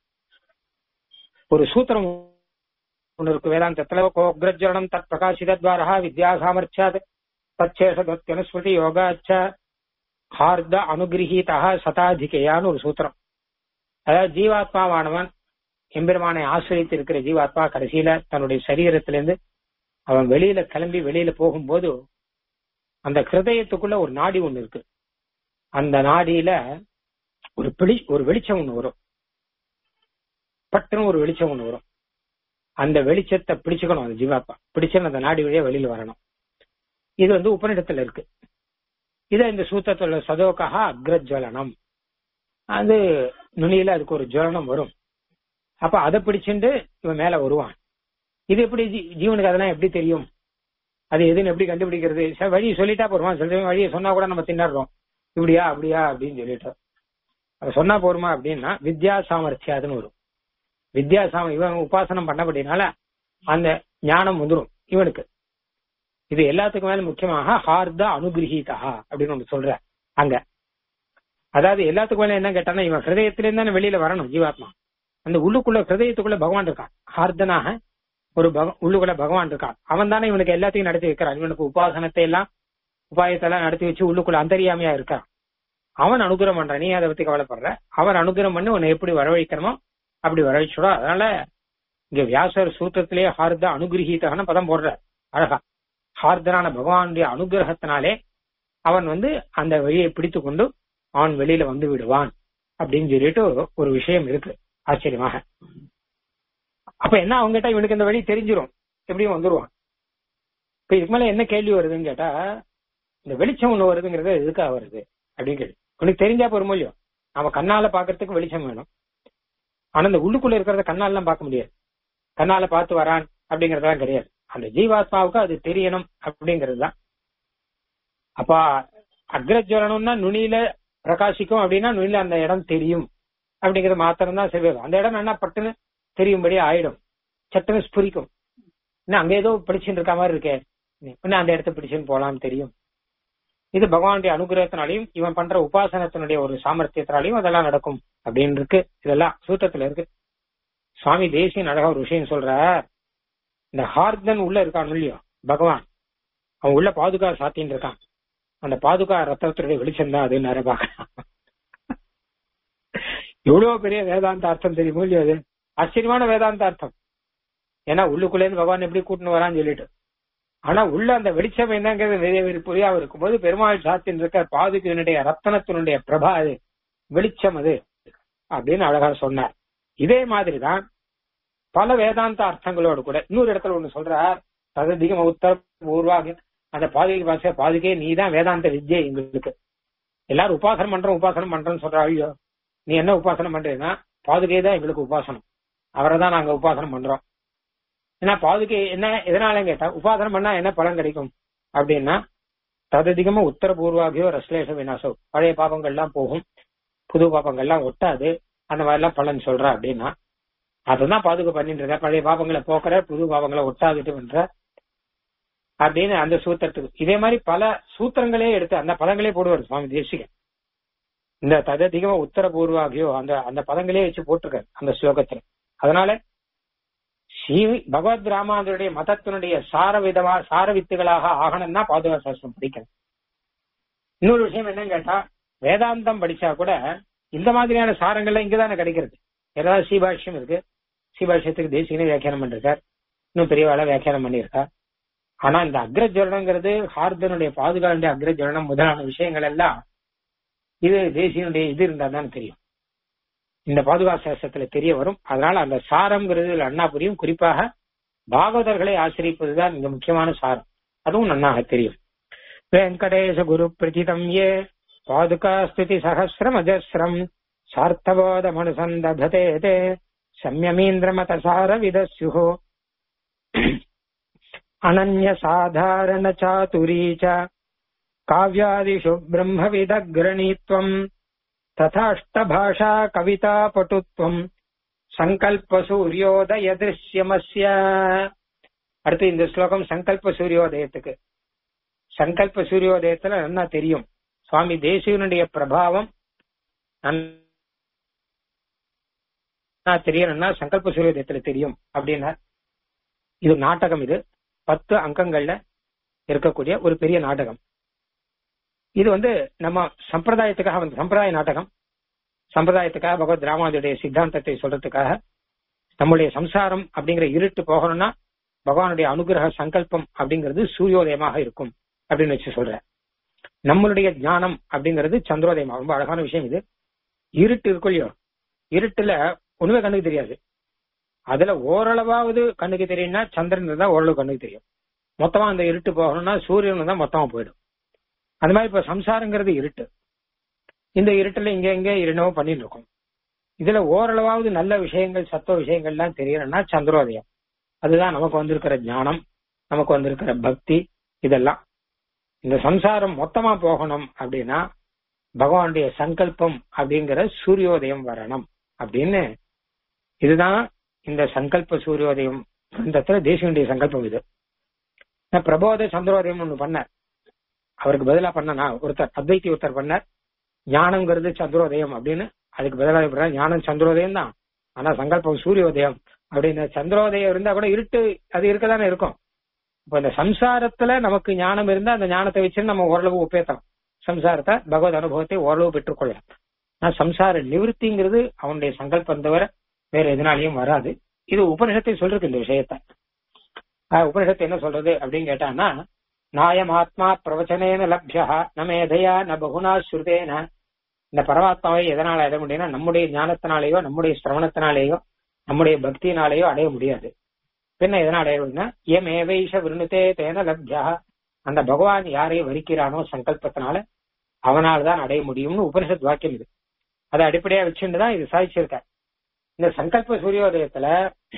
ஒரு சூத்திரம் ஒண்ணு இருக்கு வேதாந்தத்துல கோக்ரஜரணம் தத் பிரகாசிதத்வாரா வித்யா சாமர்த்தியாத் தச்சேஷகத்யனுஸ்மிருதி யோகாச்ச ஹார்த அனுகிரகீதா சதாதிகையான்னு ஒரு சூத்திரம் அதாவது ஜீவாத்மாவானவன் எம்பெருமானை ஆசிரியத்து இருக்கிற ஜீவாத்மா கடைசியில தன்னுடைய சரீரத்திலிருந்து அவன் வெளியில கிளம்பி வெளியில போகும்போது அந்த ஹிருதயத்துக்குள்ள ஒரு நாடி ஒண்ணு இருக்கு அந்த நாடியில ஒரு பிடி ஒரு வெளிச்சம் ஒண்ணு வரும் பட்டுன்னு ஒரு வெளிச்சம் ஒண்ணு வரும் அந்த வெளிச்சத்தை பிடிச்சுக்கணும் அந்த ஜீவாத்மா பிடிச்சு அந்த நாடி வழியா வெளியில வரணும் இது வந்து உபநிடத்துல இருக்கு இத இந்த சூத்திரத்துல சதோகா அக்ரஜ்வலனம் அது நுனியில அதுக்கு ஒரு ஜுவலனம் வரும் அப்ப அதை பிடிச்சிட்டு இவன் மேல வருவான் இது எப்படி ஜீ- ஜீவனுக்கு அதெல்லாம் எப்படி தெரியும் அது எதுன்னு எப்படி கண்டுபிடிக்கிறது சரி, வழி சொல்லிட்டா போருமா சில சமயம் வழியை சொன்னா கூட நம்ம திண்டாடுறோம் இப்படியா அப்படியா அப்படின்னு சொல்லிட்டோம் அதை சொன்னா போருமா அப்படின்னா வித்யா சாமர்த்தியாதுன்னு வரும் வித்யா சாம இவன் உபாசனம் பண்ணபடினால அந்த ஞானம் வந்துரும் இவனுக்கு இது எல்லாத்துக்கும் மேல முக்கியமாக ஹார்த அனுகிரகீதா அப்படின்னு ஒண்ணு சொல்ற அங்க அதாவது எல்லாத்துக்கும் மேல என்ன கேட்டானா இவன் ஹிருதயத்தில இருந்தானே வெளியில வரணும் ஜீவாத்மா அந்த உள்ளுக்குள்ள ஹிருதயத்துக்குள்ள பகவான் இருக்கான் ஹார்தனாக ஒரு பக உள்ளுக்குள்ள பகவான் இருக்கான் அவன் தானே இவனுக்கு எல்லாத்தையும் நடத்தி வைக்கிறான் இவனுக்கு உபாசனத்தை எல்லாம் உபாயத்தை எல்லாம் நடத்தி வச்சு உள்ளுக்குள்ள அந்தரியாமையா இருக்கான் அவன் அனுகிரகம் பண்றான் நீ அதை பத்தி கவலைப்படுற அவன் அனுகிரகம் பண்ணி உன்னை எப்படி வரவழைக்கணுமோ அப்படி வரவழைச்சுடா அதனால இங்க வியாசர் சூத்திரத்திலேயே ஹார்த அனுகிரகீதகன பதம் போடுற அழகா ஹார்தனான பகவானுடைய அனுகிரகத்தினாலே அவன் வந்து அந்த வழியை பிடித்து கொண்டு அவன் வெளியில வந்து விடுவான் அப்படின்னு சொல்லிட்டு ஒரு விஷயம் இருக்கு ஆச்சரியமாக அப்ப என்ன அவங்ககிட்ட இவனுக்கு இந்த வழி தெரிஞ்சிரும் எப்படியும் வந்துருவான் இப்ப இதுக்கு மேல என்ன கேள்வி வருதுன்னு கேட்டா இந்த வெளிச்சம் ஒண்ணு வருதுங்கிறது எதுக்காக வருது அப்படின்னு கேள்வி உனக்கு தெரிஞ்சா போற இல்லையோ நம்ம கண்ணால பாக்குறதுக்கு வெளிச்சம் வேணும் ஆனா இந்த உள்ளுக்குள்ள இருக்கிறத கண்ணாலாம் பார்க்க முடியாது கண்ணால பார்த்து வரான் அப்படிங்கறதெல்லாம் கிடையாது அந்த ஜீவாத்மாவுக்கு அது தெரியணும் அப்படிங்கிறது தான் அப்ப அக்ரஜ்வலனம்னா நுனியில பிரகாசிக்கும் அப்படின்னா நுனியில அந்த இடம் தெரியும் அப்படிங்கிறது மாத்திரம் தான் சரி அந்த இடம் என்ன பட்டுன்னு தெரியும்படி ஆயிடும் சட்டுன்னு ஸ்புரிக்கும் இன்னும் அங்க ஏதோ பிடிச்சுட்டு இருக்க மாதிரி இருக்கே இன்னும் அந்த இடத்த பிடிச்சுன்னு போலாம்னு தெரியும் இது பகவானுடைய அனுகிரகத்தினாலையும் இவன் பண்ற உபாசனத்தினுடைய ஒரு சாமர்த்தியத்தினாலையும் அதெல்லாம் நடக்கும் அப்படின்னு இருக்கு இதெல்லாம் சூத்திரத்துல இருக்கு சுவாமி தேசியன் அழகா ஒரு விஷயம் சொல்ற இந்த ஹார்தன் உள்ள இருக்கான் இல்லையோ பகவான் அவன் உள்ள பாதுகா சாத்தின்னு இருக்கான் அந்த பாதுகா ரத்தத்துடைய வெளிச்சம் தான் அது நிறைய பாக்கலாம் எவ்வளவு பெரிய வேதாந்த அர்த்தம் தெரியுமோ இல்லையோ அது ஆச்சரியமான வேதாந்த அர்த்தம் ஏன்னா உள்ளுக்குள்ளே இருந்து பகவான் எப்படி கூட்டின்னு வரான்னு சொல்லிட்டு ஆனா உள்ள அந்த வெளிச்சம் என்னங்கிறது நிறைய பேர் புரியாம இருக்கும்போது பெருமாள் சாத்தின் இருக்க பாதுகையினுடைய ரத்தனத்தினுடைய பிரபா அது வெளிச்சம் அது அப்படின்னு அழகா சொன்னார் இதே மாதிரிதான் பல வேதாந்த அர்த்தங்களோடு கூட இன்னொரு இடத்துல ஒண்ணு சொல்றார் தததிகம் உத்தர பூர்வாக அந்த பாதுகை பாச பாதுகை நீ தான் வேதாந்த வித்யை எங்களுக்கு எல்லாரும் உபாசனம் பண்றோம் உபாசனம் பண்றோம்னு சொல்றா ஐயோ நீ என்ன உபாசனம் பண்றீங்கன்னா பாதுகை தான் எங்களுக்கு உபாசனம் அவரை தான் நாங்க உபாசனம் பண்றோம் ஏன்னா பாதுகை என்ன எதனால கேட்டா உபாசனம் பண்ணா என்ன பலன் கிடைக்கும் அப்படின்னா தததிகமா உத்தர பூர்வாகியோ ரஸ்லேஷ விநாசோ பழைய பாபங்கள்லாம் போகும் புது பாபங்கள்லாம் ஒட்டாது அந்த மாதிரி எல்லாம் பலன் சொல்றா அப்படின்னா அதுதான் பாதுகா பண்ணிட்டு இருக்க பழைய பாவங்களை போக்குற புது பாவங்களை ஒட்டாதுட்டு பண்ற அப்படின்னு அந்த சூத்திரத்துக்கு இதே மாதிரி பல சூத்திரங்களே எடுத்து அந்த பதங்களே போடுவார் சுவாமி தேசிகன் இந்த தததிகமா உத்தரபூர்வாகியோ அந்த அந்த பதங்களே வச்சு போட்டிருக்காரு அந்த ஸ்லோகத்துல அதனால ஸ்ரீ பகவத் ராமானுடைய மதத்தினுடைய சார விதமா சார வித்துகளாக ஆகணும்னா பாதுகா சாஸ்திரம் படிக்கணும் இன்னொரு விஷயம் என்னன்னு கேட்டா வேதாந்தம் படிச்சா கூட இந்த மாதிரியான சாரங்கள்லாம் இங்கதானே கிடைக்கிறது ஏதாவது ஸ்ரீபாஷ்யம் இருக்கு ஸ்ரீபாஷ்யத்துக்கு தேசிகனே வியாக்கியானம் பண்ணிருக்கார் இன்னும் பெரியவாள வியாக்கியானம் பண்ணியிருக்கா ஆனா இந்த அக்ரஜரணங்கிறது ஹார்தனுடைய பாதுகாப்புடைய அக்ரஜரணம் முதலான விஷயங்கள் எல்லாம் இது தேசியனுடைய இது இருந்தா தான் தெரியும் இந்த பாதுகா சாஸ்திரத்துல தெரிய வரும் அதனால அந்த சாரம்ங்கிறது அண்ணா புரியும் குறிப்பாக பாகவதர்களை ஆசிரிப்பதுதான் இங்க முக்கியமான சாரம் அதுவும் நன்னாக தெரியும் வெங்கடேச குரு பிரதிதம் ஏ பாதுகா ஸ்துதி சகசிரம் அஜஸ்ரம் சார்த்தபோத மனுசந்ததே தே சம்யமீந்திரமத சார விதஸ்யு அனன்ய சாதாரண சாதுரீ ச காவ்யாதிஷு பிரம்மவிதக்ரணீத்வம் ததாஷ்டபாஷா கவிதா பட்டுத்வம் சங்கல்ப சூரியோதய திருஷ்யமஸ்ய அடுத்து இந்த ஸ்லோகம் சங்கல்ப சூரியோதயத்துக்கு சங்கல்ப சூரியோதயத்துல நல்லா தெரியும் சுவாமி தேசியனுடைய பிரபாவம் தெரியணும்னா சங்கல்ப சூரியோதயத்துல தெரியும் அப்படின்னா இது நாடகம் இது பத்து அங்கங்கள்ல இருக்கக்கூடிய ஒரு பெரிய நாடகம் இது வந்து நம்ம சம்பிரதாயத்துக்காக வந்து சம்பிரதாய நாடகம் சம்பிரதாயத்துக்காக பகவத் ராமானுடைய சித்தாந்தத்தை சொல்றதுக்காக நம்முடைய சம்சாரம் அப்படிங்கிற இருட்டு போகணும்னா பகவானுடைய அனுகிரக சங்கல்பம் அப்படிங்கிறது சூரியோதயமாக இருக்கும் அப்படின்னு வச்சு சொல்ற நம்மளுடைய ஞானம் அப்படிங்கிறது சந்திரோதயமா ரொம்ப அழகான விஷயம் இது இருட்டு இருக்கும் இல்லையோ இருட்டுல ஒண்ணுமே கண்ணுக்கு தெரியாது அதுல ஓரளவாவது கண்ணுக்கு தெரியும்னா சந்திரன் தான் ஓரளவு கண்ணுக்கு தெரியும் மொத்தமா அந்த இருட்டு போகணும்னா சூரியன் தான் மொத்தமா போயிடும் அந்த மாதிரி இப்ப சம்சாரங்கிறது இருட்டு இந்த இருட்டுல இங்க இங்க என்னவோ பண்ணிட்டு இருக்கோம் இதுல ஓரளவாவது நல்ல விஷயங்கள் சத்துவ விஷயங்கள்லாம் தெரியணும்னா சந்திரோதயம் அதுதான் நமக்கு வந்திருக்கிற ஞானம் நமக்கு வந்திருக்கிற பக்தி இதெல்லாம் இந்த சம்சாரம் மொத்தமா போகணும் அப்படின்னா பகவானுடைய சங்கல்பம் அப்படிங்கிற சூரியோதயம் வரணும் அப்படின்னு இதுதான் இந்த சங்கல்ப சூரியோதயம் கிரந்தத்துல தேசியனுடைய சங்கல்பம் இது நான் பிரபோத சந்திரோதயம் ஒண்ணு பண்ணார் அவருக்கு பதிலா பண்ணனா ஒருத்தர் அத்வைத்தி ஒருத்தர் பண்ணார் ஞானம்ங்கிறது சந்திரோதயம் அப்படின்னு அதுக்கு பதிலாக ஞானம் சந்திரோதயம் தான் ஆனா சங்கல்பம் சூரியோதயம் அப்படின்னு சந்திரோதயம் இருந்தா கூட இருட்டு அது இருக்கதானே இருக்கும் இப்ப இந்த சம்சாரத்துல நமக்கு ஞானம் இருந்தா அந்த ஞானத்தை வச்சு நம்ம ஓரளவு உபேத்தலாம் சம்சாரத்தை பகவத் அனுபவத்தை ஓரளவு பெற்றுக்கொள்ளலாம் ஆனா சம்சார நிவர்த்திங்கிறது அவனுடைய சங்கல்பம் தவிர வேற எதனாலையும் வராது இது உபனிஷத்தை சொல்றது இந்த விஷயத்த உபனிஷத்து என்ன சொல்றது அப்படின்னு கேட்டான்னா நாயம் ஆத்மா பிரவச்சனேன லப்யா நமேதையா ந பகுனா ஸ்ருதேன இந்த பரமாத்மாவை எதனால அடைய முடியும்னா நம்முடைய ஞானத்தினாலேயோ நம்முடைய சிரவணத்தினாலேயோ நம்முடைய பக்தினாலேயோ அடைய முடியாது பின்ன எதனால் அடையணும்னா எம் ஏவைஷ விருணுதே தேன லப்யா அந்த பகவான் யாரை வரிக்கிறானோ சங்கல்பத்தினால அவனால் தான் அடைய முடியும்னு உபனிஷத் வாக்கியம் இது அதை அடிப்படையா வச்சுட்டு தான் இது சாதிச்சிருக்க இந்த சங்கல்ப சூரியோதயத்துல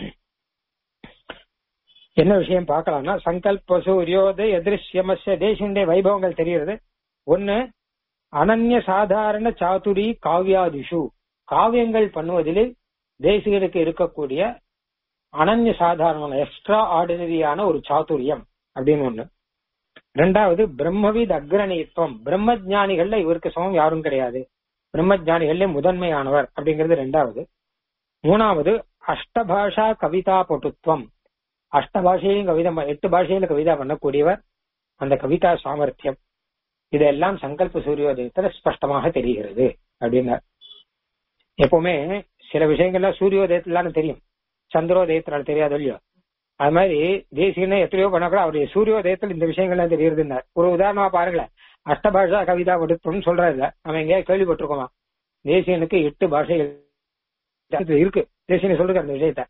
என்ன விஷயம் பார்க்கலாம்னா சங்கல்ப சூரியோதய எதிர்ஷ்யமஸ்ய தேசியுடைய வைபவங்கள் தெரிகிறது ஒன்னு அனன்ய சாதாரண சாதுரி காவியாதிஷு காவியங்கள் பண்ணுவதில் தேசிகனுக்கு இருக்கக்கூடிய அனன்ய சாதாரண எக்ஸ்ட்ரா ஆர்டினரியான ஒரு சாதுரியம் அப்படின்னு ஒண்ணு ரெண்டாவது பிரம்மவித் அக்ரணித்துவம் பிரம்ம ஜானிகள்ல இவருக்கு சமம் யாரும் கிடையாது பிரம்ம ஜானிகள்ல முதன்மையானவர் அப்படிங்கிறது ரெண்டாவது மூணாவது அஷ்டபாஷா கவிதா பட்டுத்துவம் அஷ்ட பாஷையும் கவிதா எட்டு பாஷையில கவிதா பண்ணக்கூடியவர் அந்த கவிதா சாமர்த்தியம் இதெல்லாம் சங்கல்ப சூரியோதயத்துல ஸ்பஷ்டமாக தெரிகிறது அப்படின்னா எப்பவுமே சில விஷயங்கள்லாம் சூரியோதயத்துல தெரியும் சந்திரோதயத்தினால தெரியாது இல்லையோ அது மாதிரி தேசியனை எத்தனையோ பண்ண கூட அவருடைய சூரியோதயத்தில் இந்த விஷயங்கள்லாம் தெரியுதுன்னார் ஒரு உதாரணமா பாருங்களேன் அஷ்டபாஷா கவிதா படுத்தோம்னு சொல்றாரு நம்ம எங்கேயா கேள்விப்பட்டிருக்கோமா தேசியனுக்கு எட்டு பாஷைகள் இருக்கு தேசியனை சொல்றது அந்த விஷயத்த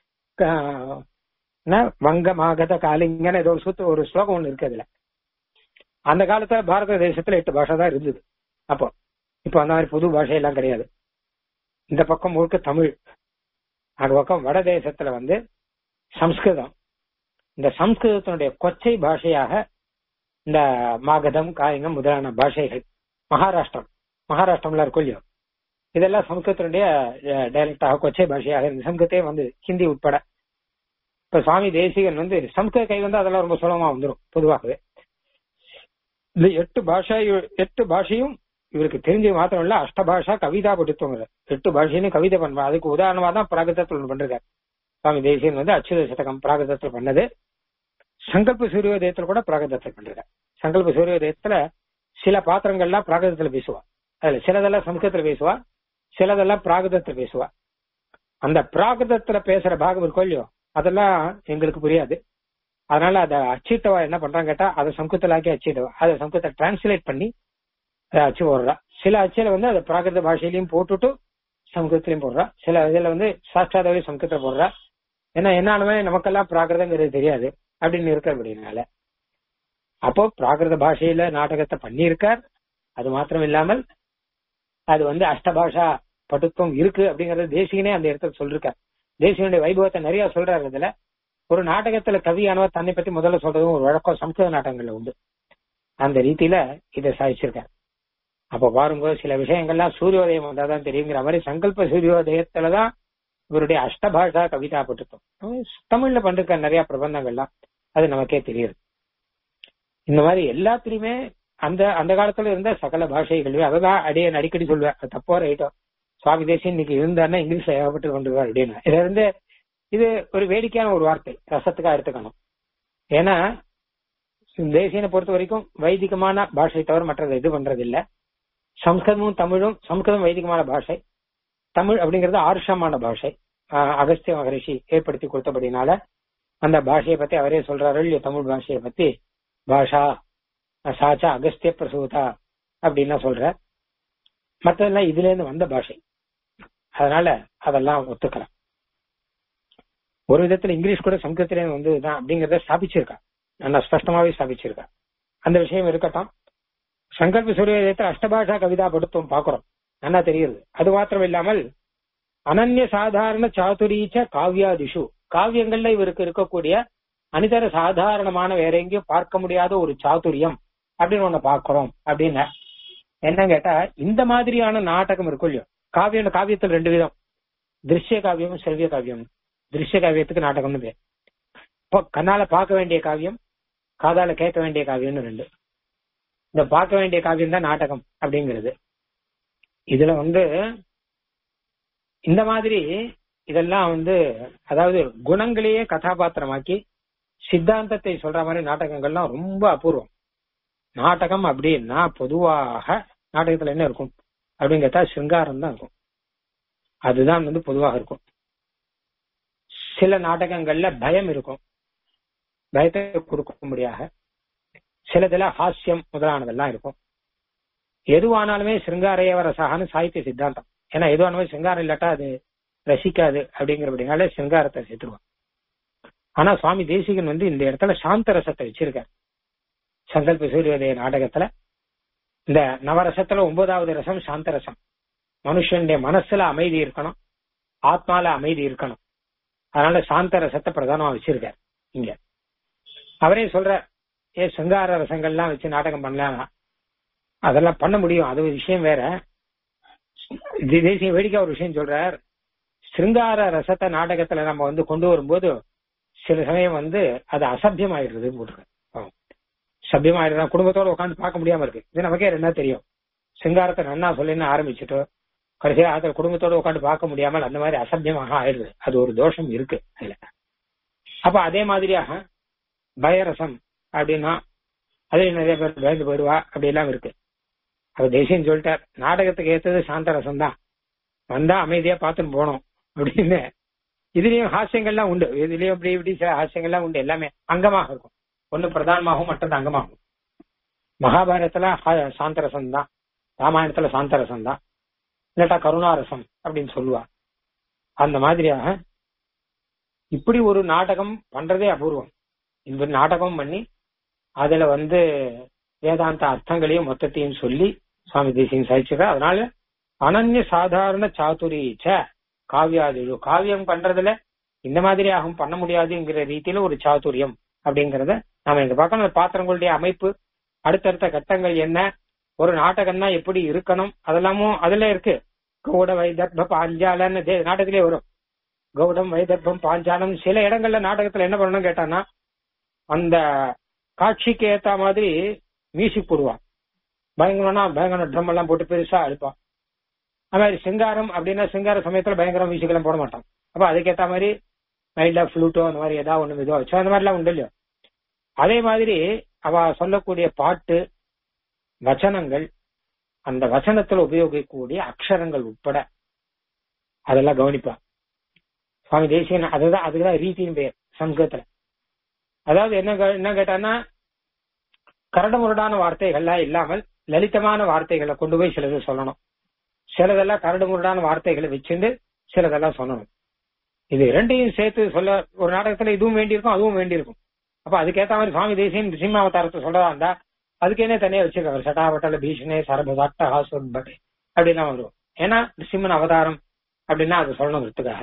வங்க மாகத காலிங்கன்னு ஏதோ ஒரு சுத்த ஒரு ஸ்லோகம் ஒண்ணு இருக்கு அதுல அந்த காலத்துல பாரத தேசத்துல எட்டு பாஷை தான் இருந்தது அப்போ இப்போ அந்த மாதிரி புது பாஷையெல்லாம் கிடையாது இந்த பக்கம் முழுக்க தமிழ் அந்த பக்கம் வட தேசத்துல வந்து சம்ஸ்கிருதம் இந்த சம்ஸ்கிருதத்தினுடைய கொச்சை பாஷையாக இந்த மாகதம் காயங்கம் முதலான பாஷைகள் மகாராஷ்டிரம் மகாராஷ்டிரம்ல இருக்கும் இல்லையோ இதெல்லாம் சம்ஸ்கிருதனுடைய டைரக்டாக கொச்சை பாஷையாக இருந்து சம்ஸ்கிருதே வந்து ஹிந்தி உட்பட இப்ப சுவாமி தேசிகன் வந்து சம்ஸ்கிருத கை வந்து அதெல்லாம் ரொம்ப சுலபமா வந்துடும் பொதுவாகவே இந்த எட்டு பாஷா எட்டு பாஷையும் இவருக்கு தெரிஞ்சது மாத்திரம் இல்ல அஷ்டபாஷா கவிதா படுத்துவங்க எட்டு பாஷையும் கவிதை பண்ணுவாங்க அதுக்கு உதாரணமா தான் பிராகிருதத்தில் ஒன்று பண்றாரு சுவாமி தேசியன் வந்து அச்சுத சதகம் பிராகிருதத்தில் பண்ணது சங்கல்ப சூரியோதயத்துல கூட பிராகிருதத்தில் பண்றாரு சங்கல்ப சூரியோதயத்துல சில பாத்திரங்கள்லாம் பிராகிருதத்துல பேசுவா அதுல சிலதெல்லாம் சம்ஸ்கிருதத்துல பேசுவா சிலதெல்லாம் பிராகிருதத்துல பேசுவா அந்த பிராகிருதத்துல பேசுற பாகம் இருக்கும் இல்லையோ அதெல்லாம் எங்களுக்கு புரியாது அதனால அதை அச்சிட்டவா என்ன பண்றாங்க கேட்டா அதை சம்ஸ்கிருதத்தில் ஆக்கி அச்சிட்டவா அதை சம்ஸ்கிருத டிரான்ஸ்லேட் பண்ணி அதை அச்சு போடுறா சில அச்சில வந்து அதை பிராகிருத பாஷையிலையும் போட்டுட்டு சம்ஸ்கிருதத்திலையும் போடுறா சில இதுல வந்து சாஸ்திராதாவே சம்ஸ்கிருதம் போடுறா ஏன்னா என்னாலுமே நமக்கெல்லாம் பிராகிருதங்கிறது தெரியாது அப்படின்னு இருக்க அப்படின்னால அப்போ பிராகிருத பாஷையில நாடகத்தை பண்ணியிருக்கார் அது மாத்திரம் இல்லாமல் அது வந்து அஷ்டபாஷா பட்டுத்துவம் இருக்கு அப்படிங்கறது தேசிகனே அந்த இடத்துல சொல்லிருக்கார் தேசிகனுடைய வைபவத்தை நிறைய சொல்றாரு இதுல ஒரு நாடகத்துல கவியானவர் தன்னை பத்தி முதல்ல சொல்றதும் ஒரு வழக்கம் சம்ஸ்கிருத நாடகங்கள்ல உண்டு அந்த ரீதியில இதை சாதிச்சிருக்காரு அப்ப பாருங்க சில விஷயங்கள்லாம் சூரியோதயம் வந்தாதான் தெரியுங்கிற மாதிரி சங்கல்ப சூரியோதயத்துலதான் இவருடைய அஷ்டபாஷா கவிதா பட்டுத்தம் தமிழ்ல பண்ருக்க நிறைய பிரபந்தங்கள்லாம் அது நமக்கே தெரியுது இந்த மாதிரி எல்லாத்துலயுமே அந்த அந்த காலத்துல இருந்த சகல பாஷைகள் அதான் அடியே அடிக்கடி சொல்லுவேன் அது தப்போ ரைட்டோ சுவாமி தேசியம் இன்னைக்கு இருந்தாருன்னா இங்கிலீஷ்ல ஏகப்பட்டு கொண்டு அப்படின்னு இதுல இருந்து இது ஒரு வேடிக்கையான ஒரு வார்த்தை ரசத்துக்கா எடுத்துக்கணும் ஏன்னா தேசியனை பொறுத்த வரைக்கும் வைதிகமான பாஷை தவிர மற்றது இது பண்றது இல்ல சம்ஸ்கிருதமும் தமிழும் சம்ஸ்கிருதம் வைதிகமான பாஷை தமிழ் அப்படிங்கிறது ஆருஷமான பாஷை அகஸ்திய மகரிஷி ஏற்படுத்தி கொடுத்தபடினால அந்த பாஷையை பத்தி அவரே சொல்றாரு இல்லையோ தமிழ் பாஷையை பத்தி பாஷா சாச்சா அகஸ்திய பிரசூதா அப்படின்னு சொல்ற மற்றதெல்லாம் இதுல இருந்து வந்த பாஷை அதனால அதெல்லாம் ஒத்துக்கலாம் ஒரு விதத்துல இங்கிலீஷ் கூட சம்ஸ்கிருத்திலே வந்து தான் அப்படிங்கறத ஸ்தாபிச்சிருக்கா நல்லா ஸ்பஷ்டமாவே ஸ்தாபிச்சிருக்கா அந்த விஷயம் இருக்கட்டும் சங்கல்ப சூரியத்தை அஷ்டபாஷா கவிதா படுத்தும் பாக்குறோம் நல்லா தெரியுது அது மாத்திரம் இல்லாமல் அனன்ய சாதாரண சாதுரீச்ச காவியாதிஷு காவியங்கள்ல இவருக்கு இருக்கக்கூடிய அனிதர சாதாரணமான வேற எங்கேயும் பார்க்க முடியாத ஒரு சாதுரியம் அப்படின்னு ஒண்ணு பாக்குறோம் அப்படின்னு என்ன கேட்டா இந்த மாதிரியான நாடகம் இருக்கும் இல்லையோ காவியம் காவியத்தில் ரெண்டு விதம் திருஷ்ய காவியம் செல்விய காவியம் திருஷ்ய காவியத்துக்கு நாடகம்னு பேர் இப்போ கண்ணால பார்க்க வேண்டிய காவியம் காதால கேட்க வேண்டிய காவியம்னு ரெண்டு இந்த பார்க்க வேண்டிய காவியம் தான் நாடகம் அப்படிங்கிறது இதுல வந்து இந்த மாதிரி இதெல்லாம் வந்து அதாவது குணங்களையே கதாபாத்திரமாக்கி சித்தாந்தத்தை சொல்ற மாதிரி நாடகங்கள்லாம் ரொம்ப அபூர்வம் நாடகம் அப்படின்னா பொதுவாக நாடகத்துல என்ன இருக்கும் அப்படின்னு கேட்டா சிங்காரம் தான் இருக்கும் அதுதான் வந்து பொதுவாக இருக்கும் சில நாடகங்கள்ல பயம் இருக்கும் பயத்தை கொடுக்கும்படியாக சிலதுல ஹாஸ்யம் முதலானதெல்லாம் இருக்கும் எதுவானாலுமே சிருங்காரையவ ரசகான்னு சாகித்ய சித்தாந்தம் ஏன்னா எதுவானாலுமே சிங்காரம் இல்லாட்டா அது ரசிக்காது அப்படிங்கிறபடினால சிங்காரத்தை சேர்த்துருவான் ஆனா சுவாமி தேசிகன் வந்து இந்த இடத்துல சாந்த ரசத்தை வச்சிருக்காரு சங்கல்ப சூரியோதய நாடகத்துல இந்த நவரசத்துல ஒன்பதாவது ரசம் சாந்த ரசம் மனுஷனுடைய மனசுல அமைதி இருக்கணும் ஆத்மால அமைதி இருக்கணும் அதனால சாந்த ரசத்தை பிரதானமா வச்சிருக்காரு இங்க அவரே சொல்ற ஏ சிங்கார ரசங்கள்லாம் வச்சு நாடகம் பண்ணலாம் அதெல்லாம் பண்ண முடியும் அது ஒரு விஷயம் வேற தேசிய வேடிக்கை ஒரு விஷயம் சொல்றார் சிருங்கார ரசத்தை நாடகத்துல நம்ம வந்து கொண்டு வரும்போது சில சமயம் வந்து அது அசபியம் ஆயிடுறது போட்டுருக்கேன் சபியம் ஆயிடுறா குடும்பத்தோட உட்காந்து பார்க்க முடியாம இருக்கு இது நமக்கே என்ன தெரியும் சிங்காரத்தை நன்னா சொல்லின்னு ஆரம்பிச்சுட்டு கடைசியா அதை குடும்பத்தோட உட்காந்து பார்க்க முடியாமல் அந்த மாதிரி அசபியமாக ஆயிடுது அது ஒரு தோஷம் இருக்கு அதுல அப்ப அதே மாதிரியாக பயரசம் அப்படின்னா அதே நிறைய பேர் பயந்து போயிடுவா அப்படி எல்லாம் இருக்கு அவர் தேசியம் சொல்லிட்டார் நாடகத்துக்கு ஏத்தது சாந்த ரசம் தான் வந்தா அமைதியா பார்த்துன்னு போனோம் அப்படின்னு இதுலயும் ஹாஸ்யங்கள்லாம் உண்டு இதுலயும் இப்படி இப்படி சில ஹாஸ்யங்கள்லாம் உண்டு எல்லாமே அங்கமாக இருக்கும் ஒண்ணு பிரதானமாகவும் மற்றது அங்கமாகும் மகாபாரதத்துல சாந்தரசம் தான் ராமாயணத்துல சாந்தரசம் தான் இல்லாட்டா கருணாரசம் அப்படின்னு சொல்லுவா அந்த மாதிரியாக இப்படி ஒரு நாடகம் பண்றதே அபூர்வம் இந்த நாடகம் பண்ணி அதுல வந்து வேதாந்த அர்த்தங்களையும் மொத்தத்தையும் சொல்லி சுவாமி தேசியம் சாதிச்சிருக்கார் அதனால அனன்ய சாதாரண சாதுரீச்ச காவியாதிழு காவியம் பண்றதுல இந்த மாதிரி ஆகும் பண்ண முடியாதுங்கிற ரீதியில ஒரு சாதுரியம் அப்படிங்கறத நாம இங்க பார்க்கணும் பாத்திரங்களுடைய அமைப்பு அடுத்தடுத்த கட்டங்கள் என்ன ஒரு நாடகம்னா எப்படி இருக்கணும் அதெல்லாமும் அதுல இருக்கு கௌட வைதர்ப பாஞ்சாலன்னு தே- நாடகத்திலே வரும் கௌடம் வைதர்பம் பாஞ்சாலம் சில இடங்கள்ல நாடகத்துல என்ன பண்ணணும் கேட்டான்னா அந்த காட்சிக்கு ஏத்த மாதிரி மியூசிக் போடுவான் பயங்கரம்னா பயங்கர ட்ரம் எல்லாம் போட்டு பெருசா அழுப்பான் அது மாதிரி சிங்காரம் அப்படின்னா சிங்கார சமயத்துல பயங்கர மியூசிக் எல்லாம் போட மாட்டான் அப்ப அதுக்கேத்த மாதிரி மைல்டா ஃப்ளூட்டோ அந்த மாதிரி ஏதாவது ஒண்ணு இதுவா வச்சோ அந்த மாதிரி எல்லாம் உண்டு இல்லையோ அதே மாதிரி அவ சொல்லக்கூடிய பாட்டு வச்சனங்கள் அந்த வசனத்துல உபயோகிக்கக்கூடிய அக்ஷரங்கள் உட்பட அதெல்லாம் கவனிப்பா சுவாமி தேசியன் அதுதான் அதுதான் ரீதியின் பெயர் சம்ஸ்கிருதத்துல அதாவது என்ன கே- என்ன கேட்டான்னா கரடுமுரடான வார்த்தைகள்லாம் இல்லாமல் லலிதமான வார்த்தைகளை கொண்டு போய் சிலது சொல்லணும் சிலதெல்லாம் கரடுமுரடான வார்த்தைகளை வச்சுட்டு சிலதெல்லாம் சொல்லணும் இது இரண்டையும் சேர்த்து சொல்ல ஒரு நாடகத்துல இதுவும் வேண்டியிருக்கும் அதுவும் வேண்டியிருக்கும் அப்ப அதுக்கேத்த மாதிரி சுவாமி தேசியன் நிசிம்ம அவதாரத்தை சொல்றதா இருந்தா அதுக்கேனே தனியா வச்சிருக்காரு சட்டாபட்டல பீஷணே சரபதாட்ட ஹாசுபட்டே அப்படிலாம் வரும் ஏன்னா நிசிம்மன் அவதாரம் அப்படின்னா அது சொல்லணுங்கிறதுக்காக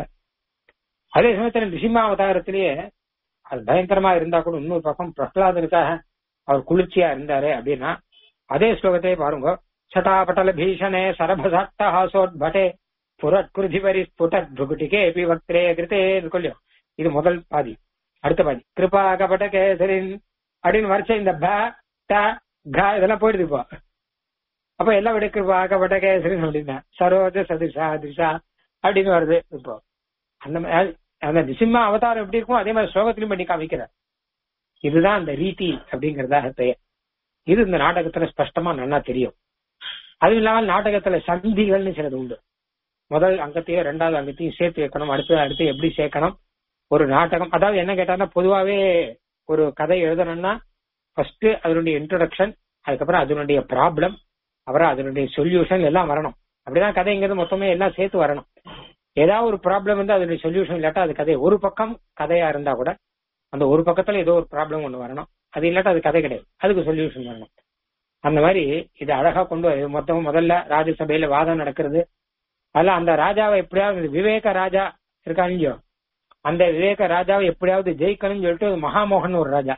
அதே சமயத்துல நிசிம்ம அவதாரத்திலேயே அது பயங்கரமா இருந்தா கூட இன்னொரு பக்கம் பிரகலாதனுக்காக அவர் குளிர்ச்சியா இருந்தாரு அப்படின்னா அதே ஸ்லோகத்தையே பாருங்க சட்டாபட்டல பீஷணே சரபசாட்ட ஹாசோட்பட்டே புரட்குருதிவரி ஸ்புடத் புகுட்டிகே எபி வக்திரே கிருத்தே கொல்லியோ இது முதல் பாதி அடுத்த பாதி கிருபா கபட கேசரின் அப்படின்னு வரிசை இந்த ப ட க இதெல்லாம் போயிடுது இப்போ அப்ப எல்லாம் விட கிருபா கபட கேசரின் அப்படின்னா சரோஜ சதிஷா திஷா அப்படின்னு வருது இப்போ அந்த மா- அந்த நிசிம்ம அவதாரம் எப்படி இருக்கும் அதே மாதிரி ஸ்லோகத்திலும் பண்ணி காமிக்கிறார் இதுதான் அந்த ரீதி அப்படிங்கறதாக பெயர் இது இந்த நாடகத்துல ஸ்பஷ்டமா நல்லா தெரியும் அதுவும் இல்லாமல் நாடகத்துல சந்திகள்னு சிலது உண்டு முதல் அங்கத்தையும் ரெண்டாவது அங்கத்தையும் சேர்த்து வைக்கணும் அடுத்து அடுத்து எப்படி சேர்க்கணும் ஒரு நாடகம் அதாவது என்ன கேட்டாங்கன்னா பொதுவாவே ஒரு கதை எழுதணும்னா ஃபர்ஸ்ட் அதனுடைய இன்ட்ரோடக்ஷன் அதுக்கப்புறம் அதனுடைய ப்ராப்ளம் அப்புறம் அதனுடைய சொல்யூஷன் எல்லாம் வரணும் அப்படிதான் கதைங்கிறது மொத்தமே எல்லாம் சேர்த்து வரணும் ஏதாவது ஒரு ப்ராப்ளம் வந்து அதனுடைய சொல்யூஷன் இல்லாட்டா அது கதை ஒரு பக்கம் கதையா இருந்தா கூட அந்த ஒரு பக்கத்துல ஏதோ ஒரு ப்ராப்ளம் ஒண்ணு வரணும் அது இல்லாட்டா அது கதை கிடையாது அதுக்கு சொல்யூஷன் வரணும் அந்த மாதிரி இது அழகா கொண்டு வர மொத்தம் முதல்ல ராஜ்யசபையில வாதம் நடக்கிறது அதுல அந்த ராஜாவை எப்படியாவது இந்த விவேக ராஜா இருக்கான் இல்லையோ அந்த விவேக ராஜாவை எப்படியாவது ஜெயிக்கணும்னு சொல்லிட்டு மகாமோகன் ஒரு ராஜா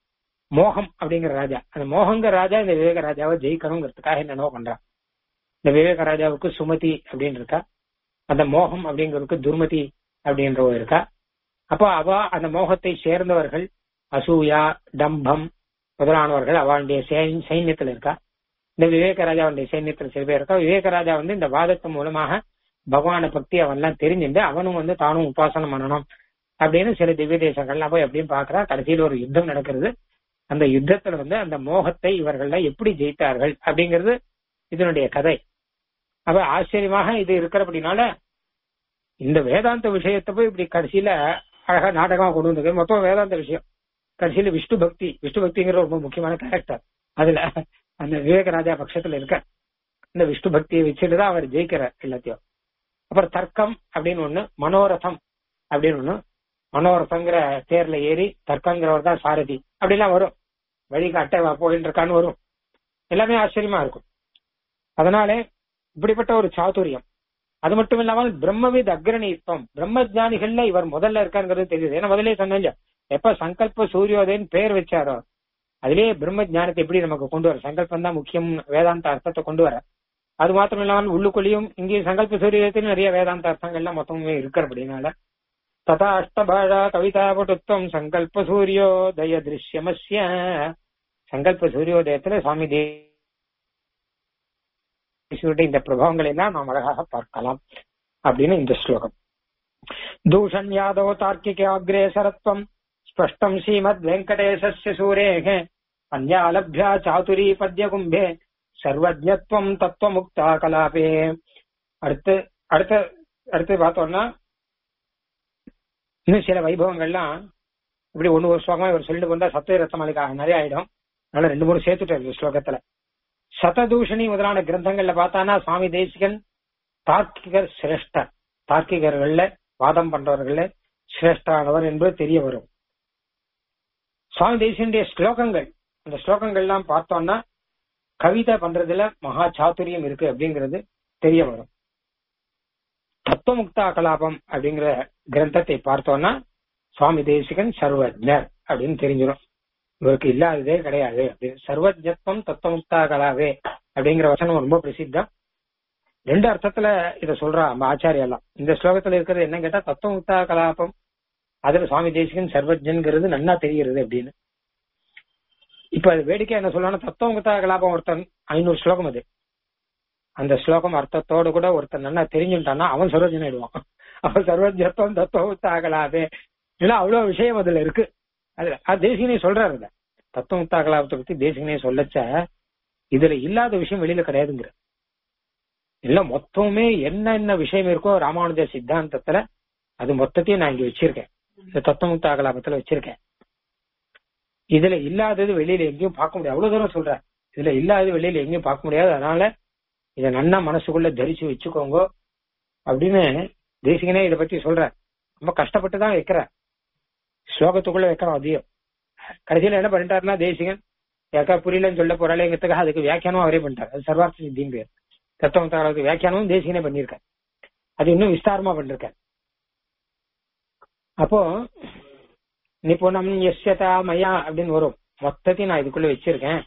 மோகம் அப்படிங்கிற ராஜா அந்த மோகங்கிற ராஜா இந்த விவேக ராஜாவை ஜெயிக்கணுங்கிறதுக்காக என்னென்னவோ பண்றான் இந்த விவேக ராஜாவுக்கு சுமதி அப்படின்னு இருக்கா அந்த மோகம் அப்படிங்கிறதுக்கு துர்மதி அப்படின்றவ இருக்கா அப்போ அவ அந்த மோகத்தை சேர்ந்தவர்கள் அசூயா டம்பம் முதலானவர்கள் அவளுடைய சை- சைன்யத்துல இருக்கா இந்த விவேக ராஜாவுடைய சைன்யத்துல சில பேர் இருக்கா விவேக ராஜா வந்து இந்த வாதத்தின் மூலமாக பகவானை பக்தி அவன்லாம் தெரிஞ்சுட்டு அவனும் வந்து தானும் உபாசனம் பண்ணணும் அப்படின்னு சில திவ்ய தேசங்கள்லாம் போய் எப்படியும் பாக்குறா கடைசியில் ஒரு யுத்தம் நடக்கிறது அந்த யுத்தத்துல வந்து அந்த மோகத்தை இவர்கள்லாம் எப்படி ஜெயித்தார்கள் அப்படிங்கிறது இதனுடைய கதை அப்ப ஆச்சரியமாக இது இருக்கிறபடினால இந்த வேதாந்த விஷயத்தை போய் இப்படி கடைசியில அழகா நாடகமா கொண்டு வந்தது மொத்தம் வேதாந்த விஷயம் கடைசியில விஷ்ணு பக்தி விஷ்ணு பக்திங்கிற ரொம்ப முக்கியமான கேரக்டர் அதுல அந்த விவேகராஜா பட்சத்துல இருக்க இந்த விஷ்ணு பக்தியை வச்சுட்டு தான் அவர் ஜெயிக்கிறார் எல்லாத்தையும் அப்புறம் தர்க்கம் அப்படின்னு ஒண்ணு மனோரதம் அப்படின்னு ஒண்ணு மனோரதங்கிற தேர்ல ஏறி தர்க்கங்கிறவர் தான் சாரதி அப்படிலாம் வரும் வழிகாட்ட போயின்னு இருக்கான்னு வரும் எல்லாமே ஆச்சரியமா இருக்கும் அதனாலே இப்படிப்பட்ட ஒரு சாதுரியம் அது மட்டும் இல்லாமல் பிரம்மவித் அக்ரணித்வம் பிரம்ம ஜானிகள்ல இவர் முதல்ல இருக்காருங்கிறது தெரியுது ஏன்னா முதலே சொன்னேன் இல்லையா, எப்ப சங்கல்ப சூரியோதயன் பேர் வச்சாரோ அதுலயே பிரம்ம ஞானத்தை எப்படி நமக்கு கொண்டு வர சங்கல்பம் தான் முக்கியம் வேதாந்த அர்த்தத்தை கொண்டு வர அது மாத்திரம் இல்லாமல் உள்ளுக்குள்ளேயும் இங்கேயும் சங்கல்ப சூரியத்திலும் நிறைய வேதாந்த அர்த்தங்கள்லாம் மொத்தமே இருக்கிறபடினால ததா அஷ்டபாஷா கவிதா பட்டுத்வம் சங்கல்ப சூரியோதய திருஷ்யமஸ்ய சங்கல்ப சூரியோதயத்துல சுவாமி தேசியுடைய இந்த பிரபாவங்களை எல்லாம் நாம் அழகாக பார்க்கலாம் அப்படின்னு இந்த ஸ்லோகம் தூஷன் யாதவ தார்க்கிக அக்ரேசரத்வம் ஸ்பஷ்டம் ஸ்ரீமத் வெங்கடேசஸ்ய சூரேः அந்யாலப்யா சாதுரி பத்யகும்பே சர்வஜத்வம் தத்துவமுக்தா கலாபே அடுத்து அடுத்த அடுத்து பார்த்தோம்னா இன்னும் சில வைபவங்கள்லாம் இப்படி ஒண்ணு ஒரு ஸ்லோகமா இவர் சொல்லிட்டு வந்தா சத்துவ ரத்தமாலிக்கா நிறைய ஆயிடும் அதனால ரெண்டு மூணு சேர்த்துட்டாரு இந்த ஸ்லோகத்துல சததூஷணி முதலான கிரந்தங்கள்ல பார்த்தானா சுவாமி தேசிகன் தார்க்கிகர் சிரேஷ்டர் தார்க்கிகர்கள்ல வாதம் பண்றவர்கள்ல சிரேஷ்டானவர் என்பது தெரிய வரும் சுவாமி தேசியனுடைய ஸ்லோகங்கள் அந்த ஸ்லோகங்கள்லாம் பார்த்தோம்னா கவிதை பண்றதுல மகா சாத்துரியம் இருக்கு அப்படிங்கிறது தெரிய வரும் தத்துவமுக்தா கலாபம் அப்படிங்கிற கிரந்தத்தை பார்த்தோம்னா சுவாமி தேசிகன் சர்வஜர் அப்படின்னு தெரிஞ்சிடும் இவருக்கு இல்லாததே கிடையாது அப்படின்னு சர்வஜத்வம் தத்துவமுக்தா கலாவே அப்படிங்கிற வசனம் ரொம்ப பிரசித்தம் ரெண்டு அர்த்தத்துல இத சொல்றா நம்ம ஆச்சாரியெல்லாம் இந்த ஸ்லோகத்துல இருக்கிறது என்ன கேட்டா தத்துவமுக்தா கலாபம் அதுல சுவாமி தேசிகன் சர்வஜன்கிறது நன்னா தெரிகிறது அப்படின்னு இப்ப அது வேடிக்கை என்ன சொல்லணும் தத்துவமுக்தா கலாபம் ஒருத்தன் ஐநூறு ஸ்லோகம் அது அந்த ஸ்லோகம் அர்த்தத்தோடு கூட ஒருத்தன் நல்லா தெரிஞ்சுட்டான்னா அவன் சர்வஜன் ஆயிடுவான் அவன் சர்வஜத்துவம் தத்துவமுக்தா கலாபே இல்ல அவ்வளவு விஷயம் அதுல இருக்கு அதுல அது தேசிகனே சொல்றாரு இல்ல தத்துவமுக்தா கலாபத்தை பத்தி தேசிகனே சொல்லச்ச இதுல இல்லாத விஷயம் வெளியில கிடையாதுங்கிற இல்ல மொத்தமே என்ன என்ன விஷயம் இருக்கோ ராமானுஜ சித்தாந்தத்துல அது மொத்தத்தையும் நான் இங்க வச்சிருக்கேன் இந்த தத்துவமுக்த கலாபத்துல வச்சிருக்கேன் இதுல இல்லாதது வெளியில எங்கேயும் பார்க்க முடியாது அவ்வளவு தூரம் சொல்றேன் இதுல இல்லாதது வெளியில எங்கேயும் பார்க்க முடியாது அதனால இத நன்னா மனசுக்குள்ள தரிச்சு வச்சுக்கோங்க அப்படின்னு தேசிகனே இத பத்தி சொல்ற ரொம்ப கஷ்டப்பட்டு தான் வைக்கிற ஸ்லோகத்துக்குள்ள வைக்கிறோம் அதிகம் கடைசியில என்ன பண்ணிட்டாருன்னா தேசிகன் யாக்கா புரியலன்னு சொல்ல போறாளேங்கிறதுக்காக அதுக்கு வியாக்கியானம் அவரே பண்ணிட்டார் அது சர்வார்த்த சித்தின் பேர் தத்துவத்தாளருக்கு வியாக்கியானமும் தேசிகனே பண்ணியிருக்கார் அது இன்னும் விஸ்தாரமா பண்ணிருக்கார் அப்போ நிபுணம் எஸ்யதா மயா அப்படின்னு வரும் மொத்தத்தையும் நான் இதுக்குள்ள வச்சிருக்கேன்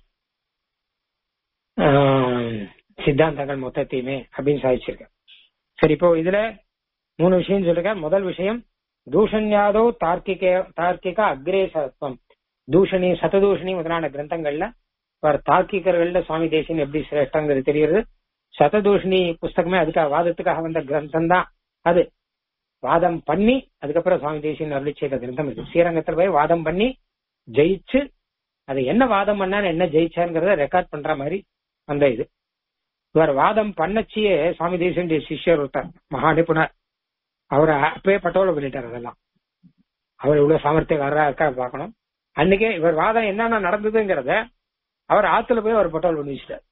ஆஹ், சித்தாந்தங்கள் மொத்தத்தையுமே அப்படின்னு சாதிச்சிருக்கேன் சரி இப்போ இதுல மூணு விஷயம் சொல்லிருக்கேன் முதல் விஷயம் தூஷண்யாதோ தார்க்கிக தார்க்கிக அக்ரேசத்துவம் தூஷணி சததூஷணி முதலான கிரந்தங்கள்ல வேற தார்க்கிகர்கள்ல சுவாமி தேசியன் எப்படி சிரேஷ்டங்கிறது தெரியுது சததூஷணி புஸ்தகமே அதுக்காக வாதத்துக்காக வந்த கிரந்தம் தான் அது வாதம் பண்ணி அதுக்கப்புறம் சுவாமி தேசியன் அருளி செய்த கிரந்தம் இது ஸ்ரீரங்கத்துல போய் வாதம் பண்ணி ஜெயிச்சு அது என்ன வாதம் பண்ணான்னு என்ன ஜெயிச்சாருங்கிறத ரெக்கார்ட் பண்ற மாதிரி அந்த இது இவர் வாதம் பண்ணச்சியே சுவாமி தேசியனுடைய சிஷ்யர் ஒருத்தர் மகா நிபுணர் அவரை அப்பவே பட்டோல பண்ணிட்டார் அதெல்லாம் அவர் இவ்வளவு சாமர்த்தியக்காரரா இருக்கா பார்க்கணும் அன்னைக்கே இவர் வாதம் என்னென்ன நடந்ததுங்கிறத அவர் ஆத்துல போய் அவர் பட்டோல் பண்ணி வச்சுட்டார்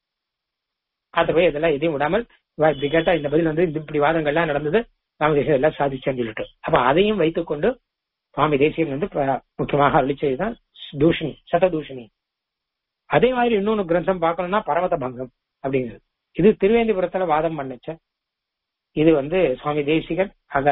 ஆத்துல போய் இதெல்லாம் எதையும் விடாமல் இவர் இப்படி கேட்டா இந்த பதில் வந்து இந்த இப்படி வாதங்கள்லாம் நடந்தது சுவாமி தேசியம் எல்லாம் சாதிச்சேன்னு சொல்லிட்டு அப்ப அதையும் வைத்துக்கொண்டு சுவாமி தேசியம் வந்து ப- முக்கியமாக அழிச்சதுதான் தூஷணி சததூஷணி அதே மாதிரி இன்னொன்னு கிரந்தம் பார்க்கணும்னா பரமத பங்கம் அப்படிங்கிறது இது திருவேந்திபுரத்துல வாதம் பண்ணுச்ச இது வந்து சுவாமி தேசிகன் அத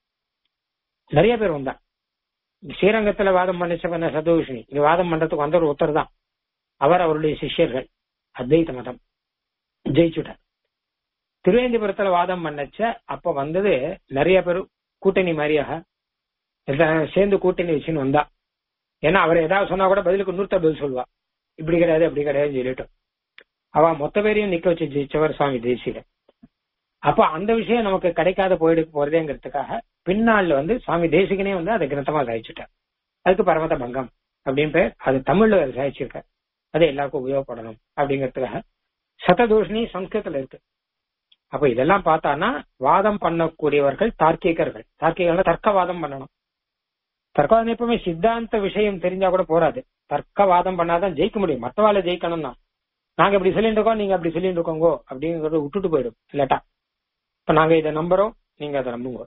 நிறைய பேர் வந்தா ஸ்ரீரங்கத்துல வாதம் பண்ணிச்ச பண்ண சதூஷணி இது வாதம் பண்றதுக்கு வந்தவர் ஒருத்தர் தான் அவர் அவருடைய சிஷ்யர்கள் அத்வைத மதம் ஜெயிச்சுட்டார் திருவேந்திபுரத்துல வாதம் பண்ணச்ச அப்ப வந்தது நிறைய பேர் கூட்டணி மாதிரியாக எல்லாம் சேர்ந்து கூட்டணி வச்சுன்னு வந்தா ஏன்னா அவர் ஏதாவது சொன்னா கூட பதிலுக்கு இன்னொருத்தர் பதில் சொல்லுவா இப்படி கிடையாது அப்படி கிடையாதுன்னு சொல்லிட்டு அவ மொத்த பேரையும் நிக்க வச்சு ஜெயிச்சவர் சுவாமி தேசிகன் அப்ப அந்த விஷயம் நமக்கு கிடைக்காத போயிடு போறதேங்கிறதுக்காக பின்னாள்ல வந்து சுவாமி தேசிகனே வந்து அதை கிரந்தமா சாதிச்சுட்டார் அதுக்கு பரமத பங்கம் அப்படின்னு பேர் அது தமிழ்ல சாதிச்சிருக்கார் அது எல்லாருக்கும் உபயோகப்படணும் அப்படிங்கிறதுக்காக சததூஷணி சம்ஸ்கிருதத்துல இருக்கு அப்ப இதெல்லாம் பார்த்தான்னா வாதம் பண்ணக்கூடியவர்கள் தார்க்கிகர்கள் தார்க்கிகர்கள் தர்க்கவாதம் பண்ணணும் தர்க்கவாதம் எப்பவுமே சித்தாந்த விஷயம் தெரிஞ்சா கூட போறாது தர்க்கவாதம் பண்ணாதான் ஜெயிக்க முடியும் மற்றவாளை ஜெயிக்கணும்னா நாங்க இப்படி சொல்லிட்டு இருக்கோம் நீங்க அப்படி சொல்லிட்டு இருக்கோங்கோ அப்படிங்கறத விட்டுட்டு போயிடும் இல்லாட்டா இப்ப நாங்க இதை நம்புறோம் நீங்க அதை நம்புங்க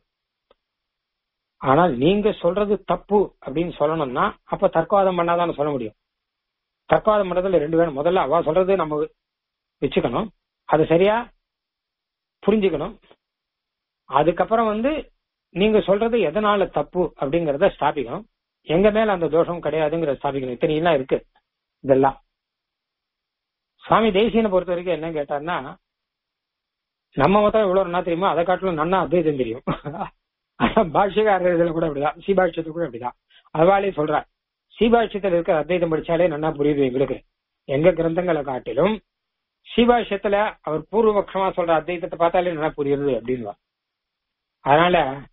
ஆனால் நீங்க சொல்றது தப்பு அப்படின்னு சொல்லணும்னா அப்ப தர்க்கவாதம் பண்ணாதான் சொல்ல முடியும் தர்க்கவாதம் பண்றதுல ரெண்டு பேரும் முதல்ல அவ சொல்றது நம்ம வச்சுக்கணும் அது சரியா புரிஞ்சுக்கணும் அதுக்கப்புறம் வந்து நீங்க சொல்றது எதனால தப்பு அப்படிங்கறத ஸ்தாபிக்கணும் எங்க மேல அந்த தோஷம் கிடையாதுங்கிறத ஸ்தாபிக்கணும் இத்தனையெல்லாம் இருக்கு இதெல்லாம் சுவாமி தேசியனை பொறுத்த வரைக்கும் என்ன கேட்டார்னா நம்ம மொத்தம் இவ்வளவு என்ன தெரியுமோ அதை காட்டிலும் நன்னா அத்வைதம் தெரியும் அதான் பாஷ்யக்காரர் இதுல கூட அப்படிதான் சீபாஷ்யத்துல கூட அப்படிதான் அதுவாலே சொல்றார் சீபாஷ்யத்துல இருக்க அத்வைதம் படிச்சாலே நன்னா புரியுது எங்களுக்கு எங்க கிரந்தங்களை காட்டிலும் சீபாஷ்யத்துல அவர் பூர்வபக்ஷமா சொல்ற அத்வைதத்தை பார்த்தாலே நல்லா புரியுது அப்படின்வா அதனால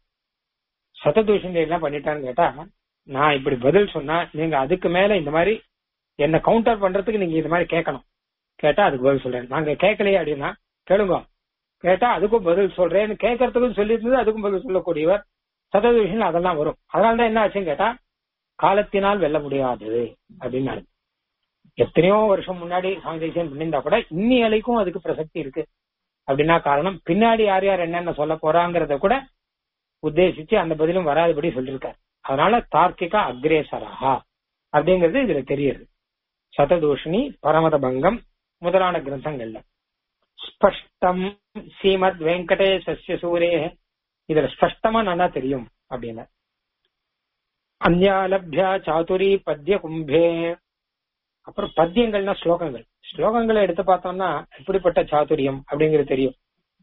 சததூஷன் என்ன பண்ணிட்டான்னு கேட்டா நான் இப்படி பதில் சொன்னா நீங்க அதுக்கு மேல இந்த மாதிரி என்ன கவுண்டர் பண்றதுக்கு நீங்க இந்த மாதிரி கேட்கணும் கேட்டா அதுக்கு பதில் சொல்றேன் நாங்க கேட்கலையே அப்படின்னா கேளுங்க கேட்டா அதுக்கும் பதில் சொல்றேன்னு கேட்கறதுக்கும் சொல்லியிருந்தது அதுக்கும் பதில் சொல்லக்கூடியவர் சததூஷன் அதெல்லாம் வரும் அதனாலதான் என்ன ஆச்சுன்னு கேட்டா காலத்தினால் வெல்ல முடியாதது அப்படின்னு எத்தனையோ வருஷம் முன்னாடி சுவாமி தேசியம் பண்ணியிருந்தா கூட இன்னி வரைக்கும் அதுக்கு பிரசக்தி இருக்கு அப்படின்னா காரணம் பின்னாடி யார் யார் என்னென்ன சொல்ல போறாங்கிறத கூட உத்தேசிச்சு அந்த பதிலும் வராதபடி சொல்லியிருக்காரு அதனால தார்க்கிகா அக்ரேசரா அப்படிங்கிறது இதுல தெரியுது சததூஷணி பரமத பங்கம் முதலான கிரந்தங்கள்ல ஸ்பஷ்டம் ஸ்ரீமத் வெங்கடேசஸ்ய சூரே இதுல ஸ்பஷ்டமா நல்லா தெரியும் அப்படின்னு அந்யாலப்யா சாதுரி பத்ய கும்பே அப்புறம் பத்தியங்கள்னா ஸ்லோகங்கள் ஸ்லோகங்களை எடுத்து பார்த்தோம்னா எப்படிப்பட்ட சாதுரியம் அப்படிங்கிறது தெரியும்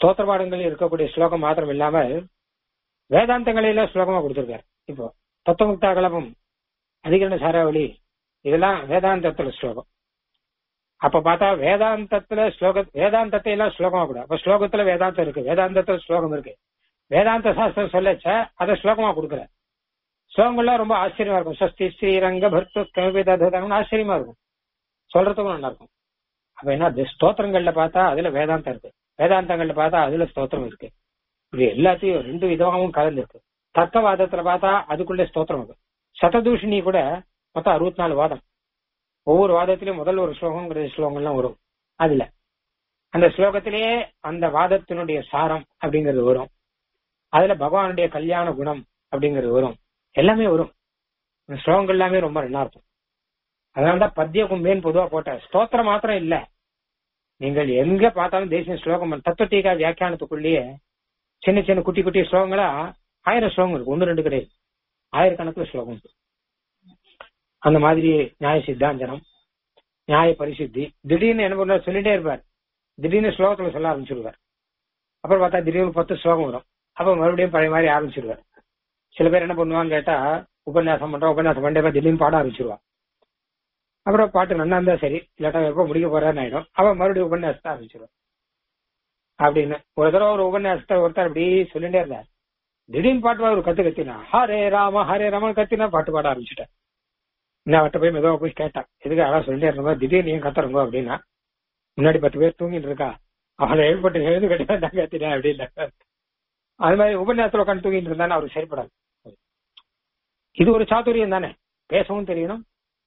ஸ்தோத்திர பாடங்களில் இருக்கக்கூடிய ஸ்லோகம் மாத்திரம் இல்லாமல் வேதாந்தங்களில ஸ்லோகமா கொடுத்திருக்காரு இப்போ தத்துவமுக்தா கலபம் அதிகரண சாராவளி இதெல்லாம் வேதாந்தத்துல ஸ்லோகம் அப்ப பார்த்தா வேதாந்தத்துல ஸ்லோக வேதாந்தத்தை எல்லாம் ஸ்லோகமா கூட அப்ப ஸ்லோகத்துல வேதாந்தம் இருக்கு வேதாந்தத்துல ஸ்லோகம் இருக்கு வேதாந்த சாஸ்திரம் சொல்லச்ச அதை ஸ்லோகமா கொடுக்குற ஸ்லோகங்கள்லாம் ரொம்ப ஆச்சரியமா இருக்கும் சஸ்தி ஸ்ரீரங்க பர்த்து கவிதம் ஆச்சரியமா இருக்கும் சொல்றதுக்கும் நல்லா இருக்கும் அப்ப என்ன அது ஸ்தோத்திரங்கள்ல பார்த்தா அதுல வேதாந்தம் இருக்கு வேதாந்தங்கள்ல பார்த்தா அதுல ஸ்தோத்திரம் இருக்கு இது எல்லாத்தையும் ரெண்டு விதமாகவும் கலந்துருக்கு தர்க்கவாதத்துல பார்த்தா அதுக்குள்ள ஸ்தோத்திரம் இருக்கு சததூஷினி கூட மொத்தம் அறுபத்தி நாலு வாதம் ஒவ்வொரு வாதத்திலயும் முதல்ல ஒரு ஸ்லோகங்கிற ஸ்லோகங்கள்லாம் வரும் அதுல அந்த ஸ்லோகத்திலேயே அந்த வாதத்தினுடைய சாரம் அப்படிங்கிறது வரும் அதுல பகவானுடைய கல்யாண குணம் அப்படிங்கிறது வரும் எல்லாமே வரும் இந்த ஸ்லோகங்கள் எல்லாமே ரொம்ப நல்லா இருக்கும் அதனாலதான் பத்திய கும்பேன்னு பொதுவா போட்ட ஸ்தோத்திரம் மாத்திரம் இல்ல நீங்கள் எங்க பார்த்தாலும் தேசிய ஸ்லோகம் தத்துவ டீகா வியாக்கியானத்துக்குள்ளேயே சின்ன சின்ன குட்டி குட்டி ஸ்லோகங்களா ஆயிரம் ஸ்லோகம் இருக்கு ஒன்னு ரெண்டு கிடையாது ஆயிரக்கணக்கில் ஸ்லோகம் இருக்கு அந்த மாதிரி நியாய சித்தாந்தனம் நியாய பரிசுத்தி திடீர்னு என்ன பண்ணுவார் சொல்லிட்டே இருப்பார் திடீர்னு ஸ்லோகத்துல சொல்ல ஆரம்பிச்சிருவார் அப்புறம் பார்த்தா திடீர்னு பத்து ஸ்லோகம் வரும் அப்ப மறுபடியும் பழைய மாதிரி ஆரம்பிச்சிருவார் சில பேர் என்ன பண்ணுவாங்க கேட்டா உபன்யாசம் பண்றோம் உபன்யாசம் பண்ணி திடீர்னு பாட ஆரம்பிச்சிருவா அப்புறம் பாட்டு நல்லா இருந்தா சரி இல்லாட்டா எப்போ முடிக்க போறான்னு ஆயிடும் அவன் மறுபடியும் உபன்யாசத்தை ஆரம்பிச்சிருவான் அப்படின்னு ஒரு தடவை ஒரு உபன்யாசத்தை ஒருத்தர் அப்படி சொல்லிட்டே இருந்தார் திடீர்னு பாட்டு ஒரு கத்து கத்தினா ஹரே ராம ஹரே ராமன் கத்தினா பாட்டு பாட ஆரம்பிச்சுட்டேன் நான் அவட்ட போய் மெதுவா போய் கேட்டான் எதுக்கு அதான் சொல்லிட்டே இருந்தோம் திடீர்னு ஏன் கத்துறங்க அப்படின்னா முன்னாடி பத்து பேர் தூங்கிட்டு இருக்கா அவனை எழுப்பட்டு எழுந்து கட்டி நான் கத்தினேன் அப்படின்னு அது மாதிரி உபன்யாசத்துல உட்காந்து தூங்கிட்டு இருந்தானே அவருக்கு சரிப்படாது இது ஒரு சாதுரியம் தானே பேசவும் தெரியணும்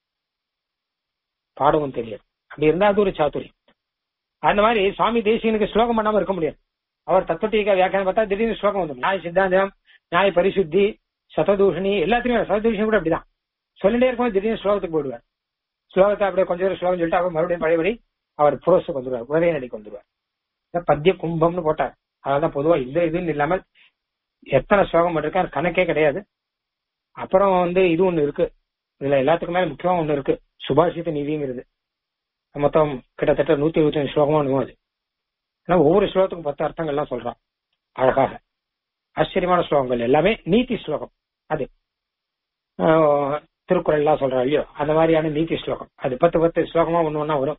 பாடவும் தெரியும் அப்படி இருந்தா அது ஒரு சாத்துரியம் அந்த மாதிரி சுவாமி தேசியனுக்கு ஸ்லோகம் பண்ணாம இருக்க முடியாது அவர் தத்துவத்தீக வியாக்கியானம் பார்த்தா திடீர்னு ஸ்லோகம் வந்துடும் நியாய சித்தாந்தம் நியாய பரிசுத்தி சததூஷணி எல்லாத்தையும் சததூஷணி கூட அப்படிதான் சொல்லிட்டே இருக்கும் திடீர்னு ஸ்லோகத்துக்கு போயிடுவார் ஸ்லோகத்தை அப்படியே கொஞ்சம் ஒரு ஸ்லோகம் சொல்லிட்டு அவர் மறுபடியும் பழையபடி அவர் புரோஸுக்கு வந்துருவார் உதய நடிக்கு வந்துருவார் பத்திய கும்பம்னு போட்டார் அதான் பொதுவா இந்த இதுன்னு இல்லாமல் எத்தனை ஸ்லோகம் பண்ணிருக்காரு கணக்கே கிடையாது அப்புறம் வந்து இது ஒண்ணு இருக்கு இதுல எல்லாத்துக்கும் மேல முக்கியமா ஒண்ணு இருக்கு சுபாஷித நிதிங்கிறது மொத்தம் கிட்டத்தட்ட நூத்தி இருபத்தி ஸ்லோகமா இருக்கும் அது ஆனா ஒவ்வொரு ஸ்லோகத்துக்கும் பத்து அர்த்தங்கள்லாம் சொல்றான் அழகாக ஆச்சரியமான ஸ்லோகங்கள் எல்லாமே நீதி ஸ்லோகம் அது திருக்குறள் எல்லாம் சொல்றா இல்லையோ அந்த மாதிரியான நீதி ஸ்லோகம் அது பத்து பத்து ஸ்லோகமா ஒண்ணு ஒன்னா வரும்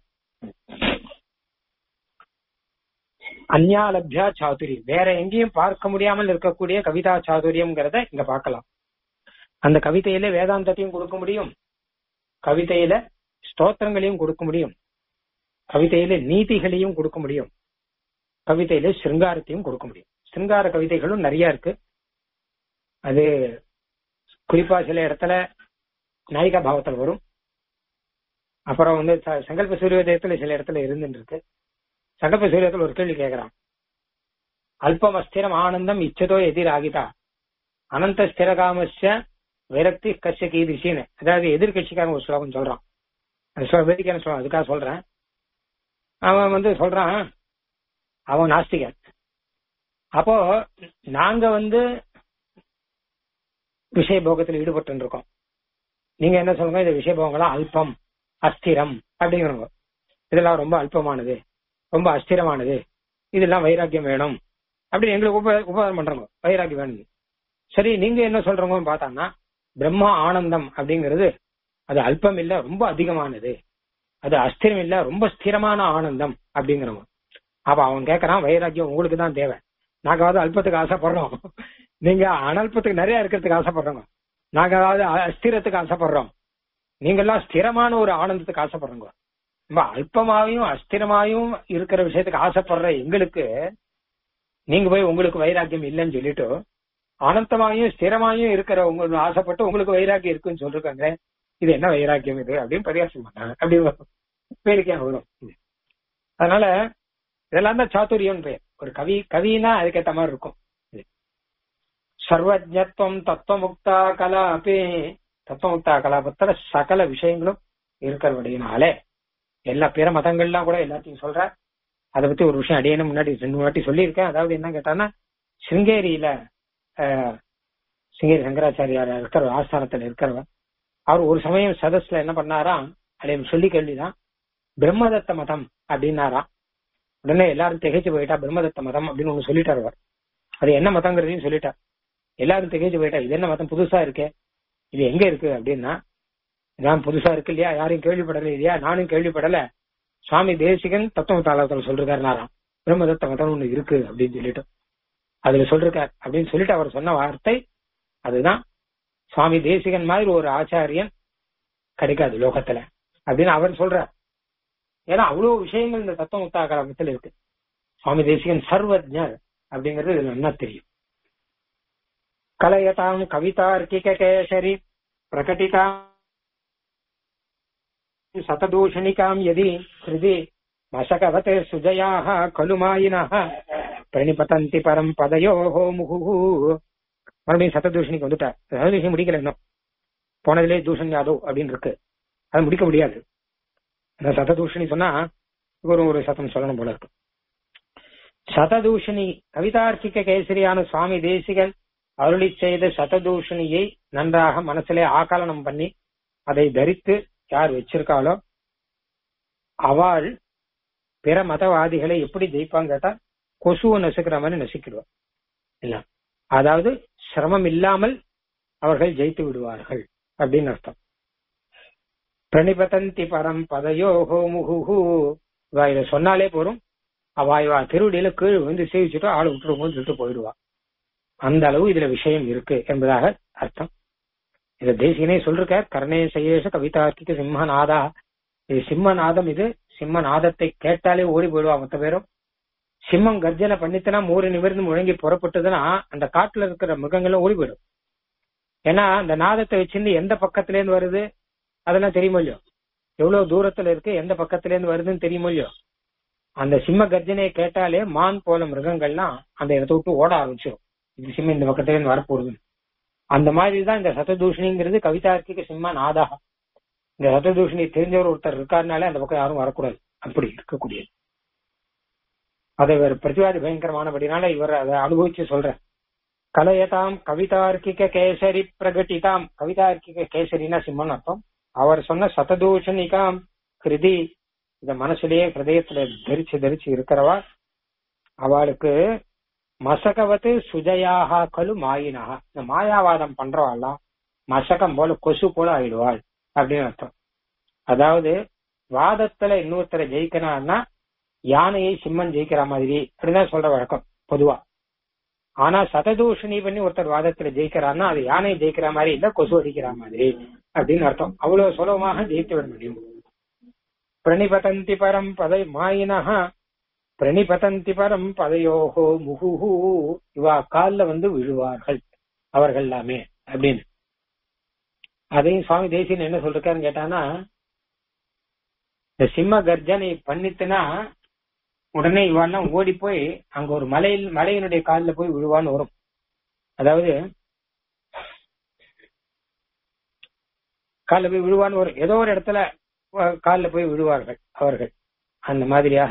அந்யாலப்யா சாதுரி வேற எங்கேயும் பார்க்க முடியாமல் இருக்கக்கூடிய கவிதா சாதுரியம்ங்கிறத இங்க பார்க்கலாம் அந்த கவிதையில வேதாந்தத்தையும் கொடுக்க முடியும் கவிதையில ஸ்தோத்திரங்களையும் கொடுக்க முடியும் கவிதையில நீதிகளையும் கொடுக்க முடியும் கவிதையில சிருங்காரத்தையும் கொடுக்க முடியும் சிருங்கார கவிதைகளும் நிறைய இருக்கு அது குறிப்பா சில இடத்துல நாயிகா பாவத்தில் வரும் அப்புறம் வந்து சங்கல்ப சூரியோதயத்துல சில இடத்துல இருந்துட்டு இருக்கு சங்கல்ப சூரியத்தில் ஒரு கேள்வி கேட்கிறான் அல்பம் அஸ்திரம் ஆனந்தம் இச்சதோ எதிராகிதா அனந்த ஸ்திரகாமஸ்ய விரக்தி கஷ்ய கீதிஷின்னு அதாவது எதிர்கட்சிக்காக ஒரு ஸ்லோகம் சொல்றான் அது வேதிக்கான சொல்றான் அதுக்காக சொல்றேன் அவன் வந்து சொல்றான் அவன் நாஸ்திகன் அப்போ நாங்க வந்து விஷய போகத்தில் ஈடுபட்டு இருக்கோம் நீங்க என்ன சொல்லுங்க இந்த விஷய போகங்கள்லாம் அல்பம் அஸ்திரம் அப்படிங்கிறவங்க இதெல்லாம் ரொம்ப அல்பமானது ரொம்ப அஸ்திரமானது இதெல்லாம் வைராக்கியம் வேணும் அப்படி எங்களுக்கு உப உபகாரம் பண்றவங்க வைராக்கியம் வேணும் சரி நீங்க என்ன சொல்றவங்கன்னு பார்த்தாங்கன்னா பிரம்மா ஆனந்தம் அப்படிங்கிறது அது அல்பம் இல்ல ரொம்ப அதிகமானது அது அஸ்திரம் இல்ல ரொம்ப ஸ்திரமான ஆனந்தம் அப்படிங்கிறவங்க அப்ப அவன் கேட்கறான் வைராக்கியம் உங்களுக்கு தான் தேவை நாங்காவது அல்பத்துக்கு ஆசைப்படுறோம் நீங்க அனல்பத்துக்கு நிறைய இருக்கிறதுக்கு ஆசைப்படுறோங்க நாங்காவது அஸ்திரத்துக்கு ஆசைப்படுறோம் நீங்க எல்லாம் ஸ்திரமான ஒரு ஆனந்தத்துக்கு ஆசைப்படுறோங்க ரொம்ப அல்பமாவையும் அஸ்திரமாயும் இருக்கிற விஷயத்துக்கு ஆசைப்படுற எங்களுக்கு நீங்க போய் உங்களுக்கு வைராக்கியம் இல்லைன்னு சொல்லிட்டு அனந்தமாயும் ஸ்திரமாயும் இருக்கிற உங்களுக்கு ஆசைப்பட்டு உங்களுக்கு வைராக்கியம் இருக்குன்னு சொல்லிருக்காங்க இது என்ன வைராக்கியம் இது அப்படின்னு பரிகாசம் பண்ணாங்க அப்படி வேடிக்கையா வரும் அதனால இதெல்லாம் தான் சாத்துரியம் பெயர் ஒரு கவி கவினா அதுக்கேற்ற மாதிரி இருக்கும் சர்வஜத்துவம் தத்துவமுக்தா கலாபே தத்துவமுக்தா கலாபத்துல சகல விஷயங்களும் இருக்கிறபடினாலே எல்லா பிற மதங்கள்லாம் கூட எல்லாத்தையும் சொல்ற அதை பத்தி ஒரு விஷயம் அடியேன்னு முன்னாடி ரெண்டு வாட்டி சொல்லியிருக்கேன் அதாவது என்ன கேட்டான்னா சிங்கேரியில சிங்கேரி சங்கராச்சாரியார் இருக்கிற ஆஸ்தானத்துல இருக்கிறவர் அவர் ஒரு சமயம் சதஸ்ல என்ன பண்ணாராம் அதை சொல்லி கேள்விதான் பிரம்மதத்த மதம் அப்படின்னாராம் உடனே எல்லாரும் திகைச்சு போயிட்டா பிரம்மதத்த மதம் அப்படின்னு ஒண்ணு சொல்லிட்டார் அவர் அது என்ன மதங்கிறதையும் சொல்லிட்டார் எல்லாரும் திகைச்சு போயிட்டா இது என்ன மதம் புதுசா இருக்கே இது எங்க இருக்கு அப்படின்னா இதான் புதுசா இருக்கு இல்லையா யாரும் கேள்விப்படல இல்லையா நானும் கேள்விப்படல சுவாமி தேசிகன் தத்துவ தாளத்தில் சொல்றாருனாராம் பிரம்மதத்த மதம் ஒண்ணு இருக்கு அப்படின்னு சொல்லிட்டு அதுல சொல்றார் அப்படின்னு சொல்லிட்டு அவர் சொன்ன வார்த்தை அதுதான் சுவாமி தேசிகன் மாதிரி ஒரு ஆச்சாரியன் கிடைக்காது லோகத்துல அப்படின்னு அவர் சொல்றார் ஏன்னா அவ்வளவு விஷயங்கள் இந்த தத்துவ முத்தாகரமத்தில் இருக்கு சுவாமி தேசிகன் சர்வஜர் அப்படிங்கிறது இதுல என்ன தெரியும் கலயதாம் கவிதார்க்கிக கேசரி பிரகட்டிதாம் சததூஷணிகாம் யதி ஹிருதி மசகவத் சுஜயாः खलु மாயினः பிரணிபதந்தி பரம் பதயோஹோ முகுஹு மறுபடியும் சததூஷணிக்கு வந்துட்டார் சததூஷணி முடிக்கல இன்னும் போனதிலே தூஷன் யாதவ் அப்படின்னு இருக்கு அது முடிக்க முடியாது அந்த சததூஷணி சொன்னா ஒரு ஒரு சத்தம் சொல்லணும் போல இருக்கு சததூஷணி கவிதார்க்கிக கேசரியான சுவாமி தேசிகன் அருளி செய்த சததூஷணியை நன்றாக மனசிலே ஆகலனம் பண்ணி அதை தரித்து யார் வச்சிருக்காளோ அவள் பிற மதவாதிகளை எப்படி ஜெயிப்பாங்க கேட்டா கொசுவை நசுக்கிற மாதிரி நசுக்கிடுவார் இல்ல அதாவது சிரமம் இல்லாமல் அவர்கள் ஜெயித்து விடுவார்கள் அப்படின்னு அர்த்தம் பிரணிபதந்தி பரம் பதயோகோ முகுஹு இவா இதை சொன்னாலே போரும் அவ இவா திருவடியில கீழ் வந்து சேவிச்சுட்டு ஆளு விட்டுருவோம்னு சொல்லிட்டு போயிடுவா அந்த அளவு இதுல விஷயம் இருக்கு என்பதாக அர்த்தம் இத தேசிகனே சொல்றார் கர்ணே சையேஷ கவிதார்க்கிக சிம்மநாதா இது சிம்மநாதம் இது சிம்மநாதத்தை கேட்டாலே ஓடி போயிடுவா மொத்த பேரும் சிம்மம் கர்ஜனை பண்ணித்தனா மூறு நிமிர்ந்து முழங்கி புறப்பட்டதுன்னா அந்த காட்டுல இருக்கிற மிருகங்களும் ஓடி போயிடும் ஏன்னா அந்த நாதத்தை வச்சிருந்து எந்த பக்கத்துல இருந்து வருது அதெல்லாம் தெரியுமோ இல்லையோ எவ்வளவு தூரத்துல இருக்கு எந்த பக்கத்துல இருந்து வருதுன்னு தெரியுமோ இல்லையோ அந்த சிம்ம கர்ஜனையை கேட்டாலே மான் போல மிருகங்கள்லாம் அந்த இடத்த விட்டு ஓட ஆரம்பிச்சிடும் இது சிம்மம் இந்த பக்கத்துல இருந்து வரப்போகுது அந்த மாதிரி தான் இந்த சததூஷணிங்கிறது கவிதார்க்கிக சிம்ம நாதா இந்த சததூஷணி தெரிஞ்சவர் ஒருத்தர் இருக்காருனாலே அந்த பக்கம் யாரும் வரக்கூடாது அப்படி இருக்கக்கூடியது அதை இவர் பிரதிவாதி பயங்கரமானபடினால இவர் அதை அனுபவிச்சு சொல்ற கலையதாம் கவிதார்க்கிக கேசரி பிரகட்டிதாம் கவிதார்க்கிக கேசரினா சிம்மன் அர்த்தம் அவர் சொன்ன சததூஷணிகாம் கிருதி இத மனசுலயே ஹிருதயத்துல தரிச்சு தரிச்சு இருக்கிறவா அவளுக்கு மசகவத்து சுஜயாக கலு மாயினாக இந்த மாயாவாதம் பண்றவாள்லாம் மசகம் போல கொசு போல ஆயிடுவாள் அப்படின்னு அர்த்தம் அதாவது வாதத்துல இன்னொருத்தரை ஜெயிக்கணும்னா யானையை சிம்மன் ஜெயிக்கிற மாதிரி அப்படிதான் சொல்ற வழக்கம் பொதுவா ஆனா சததூஷணி பண்ணி ஒருத்தர் வாதத்துல ஜெயிக்கிறான்னா அது யானையை ஜெயிக்கிற மாதிரி இல்ல கொசு அடிக்கிற மாதிரி அப்படின்னு அர்த்தம் அவ்வளவு சுலபமாக ஜெயித்து விட முடியும் பிரணிபதந்தி பரம் பதை மாயினஹா பிரணிபதந்தி பரம் பதையோகோ முகுஹு இவா கால்ல வந்து விழுவார்கள் அவர்கள் எல்லாமே அப்படின்னு அதையும் சுவாமி தேசியன் என்ன சொல்றாருன்னு கேட்டானா இந்த சிம்ம கர்ஜனை பண்ணித்துனா உடனே இவெல்லாம் ஓடி போய் அங்க ஒரு மலையில் மலையினுடைய காலில் போய் விழுவான்னு வரும் அதாவது காலில் போய் விழுவான்னு வரும் ஏதோ ஒரு இடத்துல காலில் போய் விழுவார்கள் அவர்கள் அந்த மாதிரியாக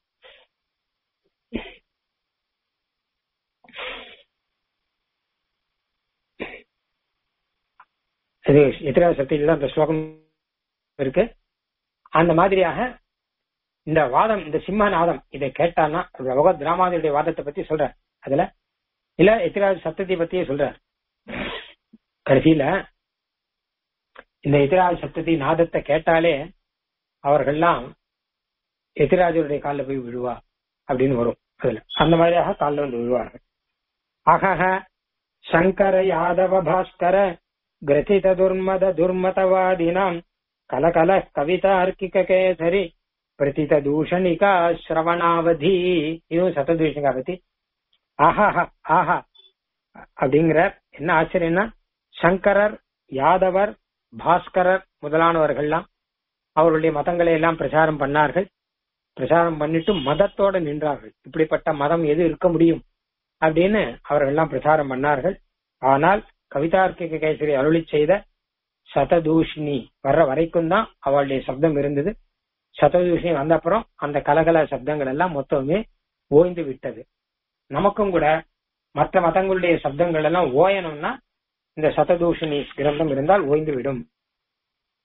இது எத்திராஜ சக்தியில தான் அந்த ஸ்லோகம் இருக்கு அந்த மாதிரியாக இந்த வாதம் இந்த சிம்மநாதம் இதை கேட்டான்னா பகவத் ராமாதியுடைய வாதத்தை பத்தி சொல்ற அதுல இல்ல எத்திராஜ் சப்தத்தை பத்தியே சொல்ற கடைசியில இந்த எத்திராஜ் சப்தத்தி நாதத்தை கேட்டாலே அவர்கள்லாம் எத்திராஜருடைய காலில் போய் விழுவா அப்படின்னு வரும் அதுல அந்த மாதிரியாக காலில் வந்து விழுவார்கள் அகஹ சங்கர யாதவ பாஸ்கர கிரசித துர்மத துர்மதவாதினாம் கலகல கவிதார்க்கிக கேசரி பிரதித தூஷணிகா ஸ்ரவணாவதி இதுவும் சததூஷணிகா பத்தி ஆஹா ஆஹா அப்படிங்கிற என்ன ஆச்சரியம்னா சங்கரர் யாதவர் பாஸ்கரர் முதலானவர்கள்லாம் அவருடைய மதங்களை எல்லாம் பிரச்சாரம் பண்ணார்கள் பிரச்சாரம் பண்ணிட்டு மதத்தோட நின்றார்கள் இப்படிப்பட்ட மதம் எது இருக்க முடியும் அப்படின்னு அவர்கள்லாம் பிரச்சாரம் பண்ணார்கள் ஆனால் கவிதார்க்கிக கேசரி அருளி செய்த சததூஷினி வர்ற வரைக்கும் தான் அவளுடைய சப்தம் இருந்தது சததூஷணி வந்த அப்புறம் அந்த கலகல சப்தங்கள் எல்லாம் மொத்தமே ஓய்ந்து விட்டது நமக்கும் கூட மற்ற மதங்களுடைய சப்தங்கள் எல்லாம் ஓயணும்னா இந்த சததூஷணி கிரந்தம் இருந்தால் ஓய்ந்து விடும்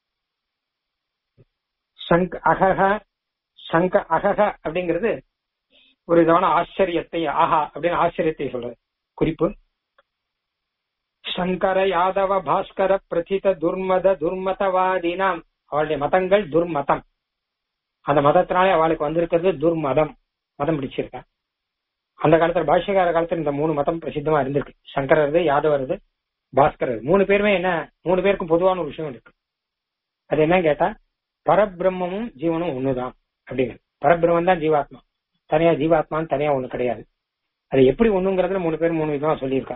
சங்க அகக சங்க அகக அப்படிங்கிறது ஒரு விதமான ஆச்சரியத்தை ஆஹா அப்படின்னு ஆச்சரியத்தை சொல்றது குறிப்பு சங்கர யாதவ பாஸ்கர பிரதித துர்மத துர்மதவாதினாம் அவளுடைய மதங்கள் துர்மதம் அந்த மதத்தினாலே அவளுக்கு வந்திருக்கிறது துர்மதம் மதம் பிடிச்சிருக்கா அந்த காலத்துல பாஷ்யகார காலத்துல இந்த மூணு மதம் பிரசித்தமா இருந்திருக்கு சங்கரது யாதவரது பாஸ்கரது மூணு பேருமே என்ன மூணு பேருக்கும் பொதுவான ஒரு விஷயம் இருக்கு அது என்ன கேட்டா பரபிரம்மமும் ஜீவனும் ஒண்ணுதான் அப்படிங்கிறது பரபிரம்மம் தான் ஜீவாத்மா தனியா ஜீவாத்மான்னு தனியா ஒண்ணு கிடையாது அது எப்படி ஒண்ணுங்கிறதுல மூணு பேர் மூணு விதமா சொல்லியிருக்கா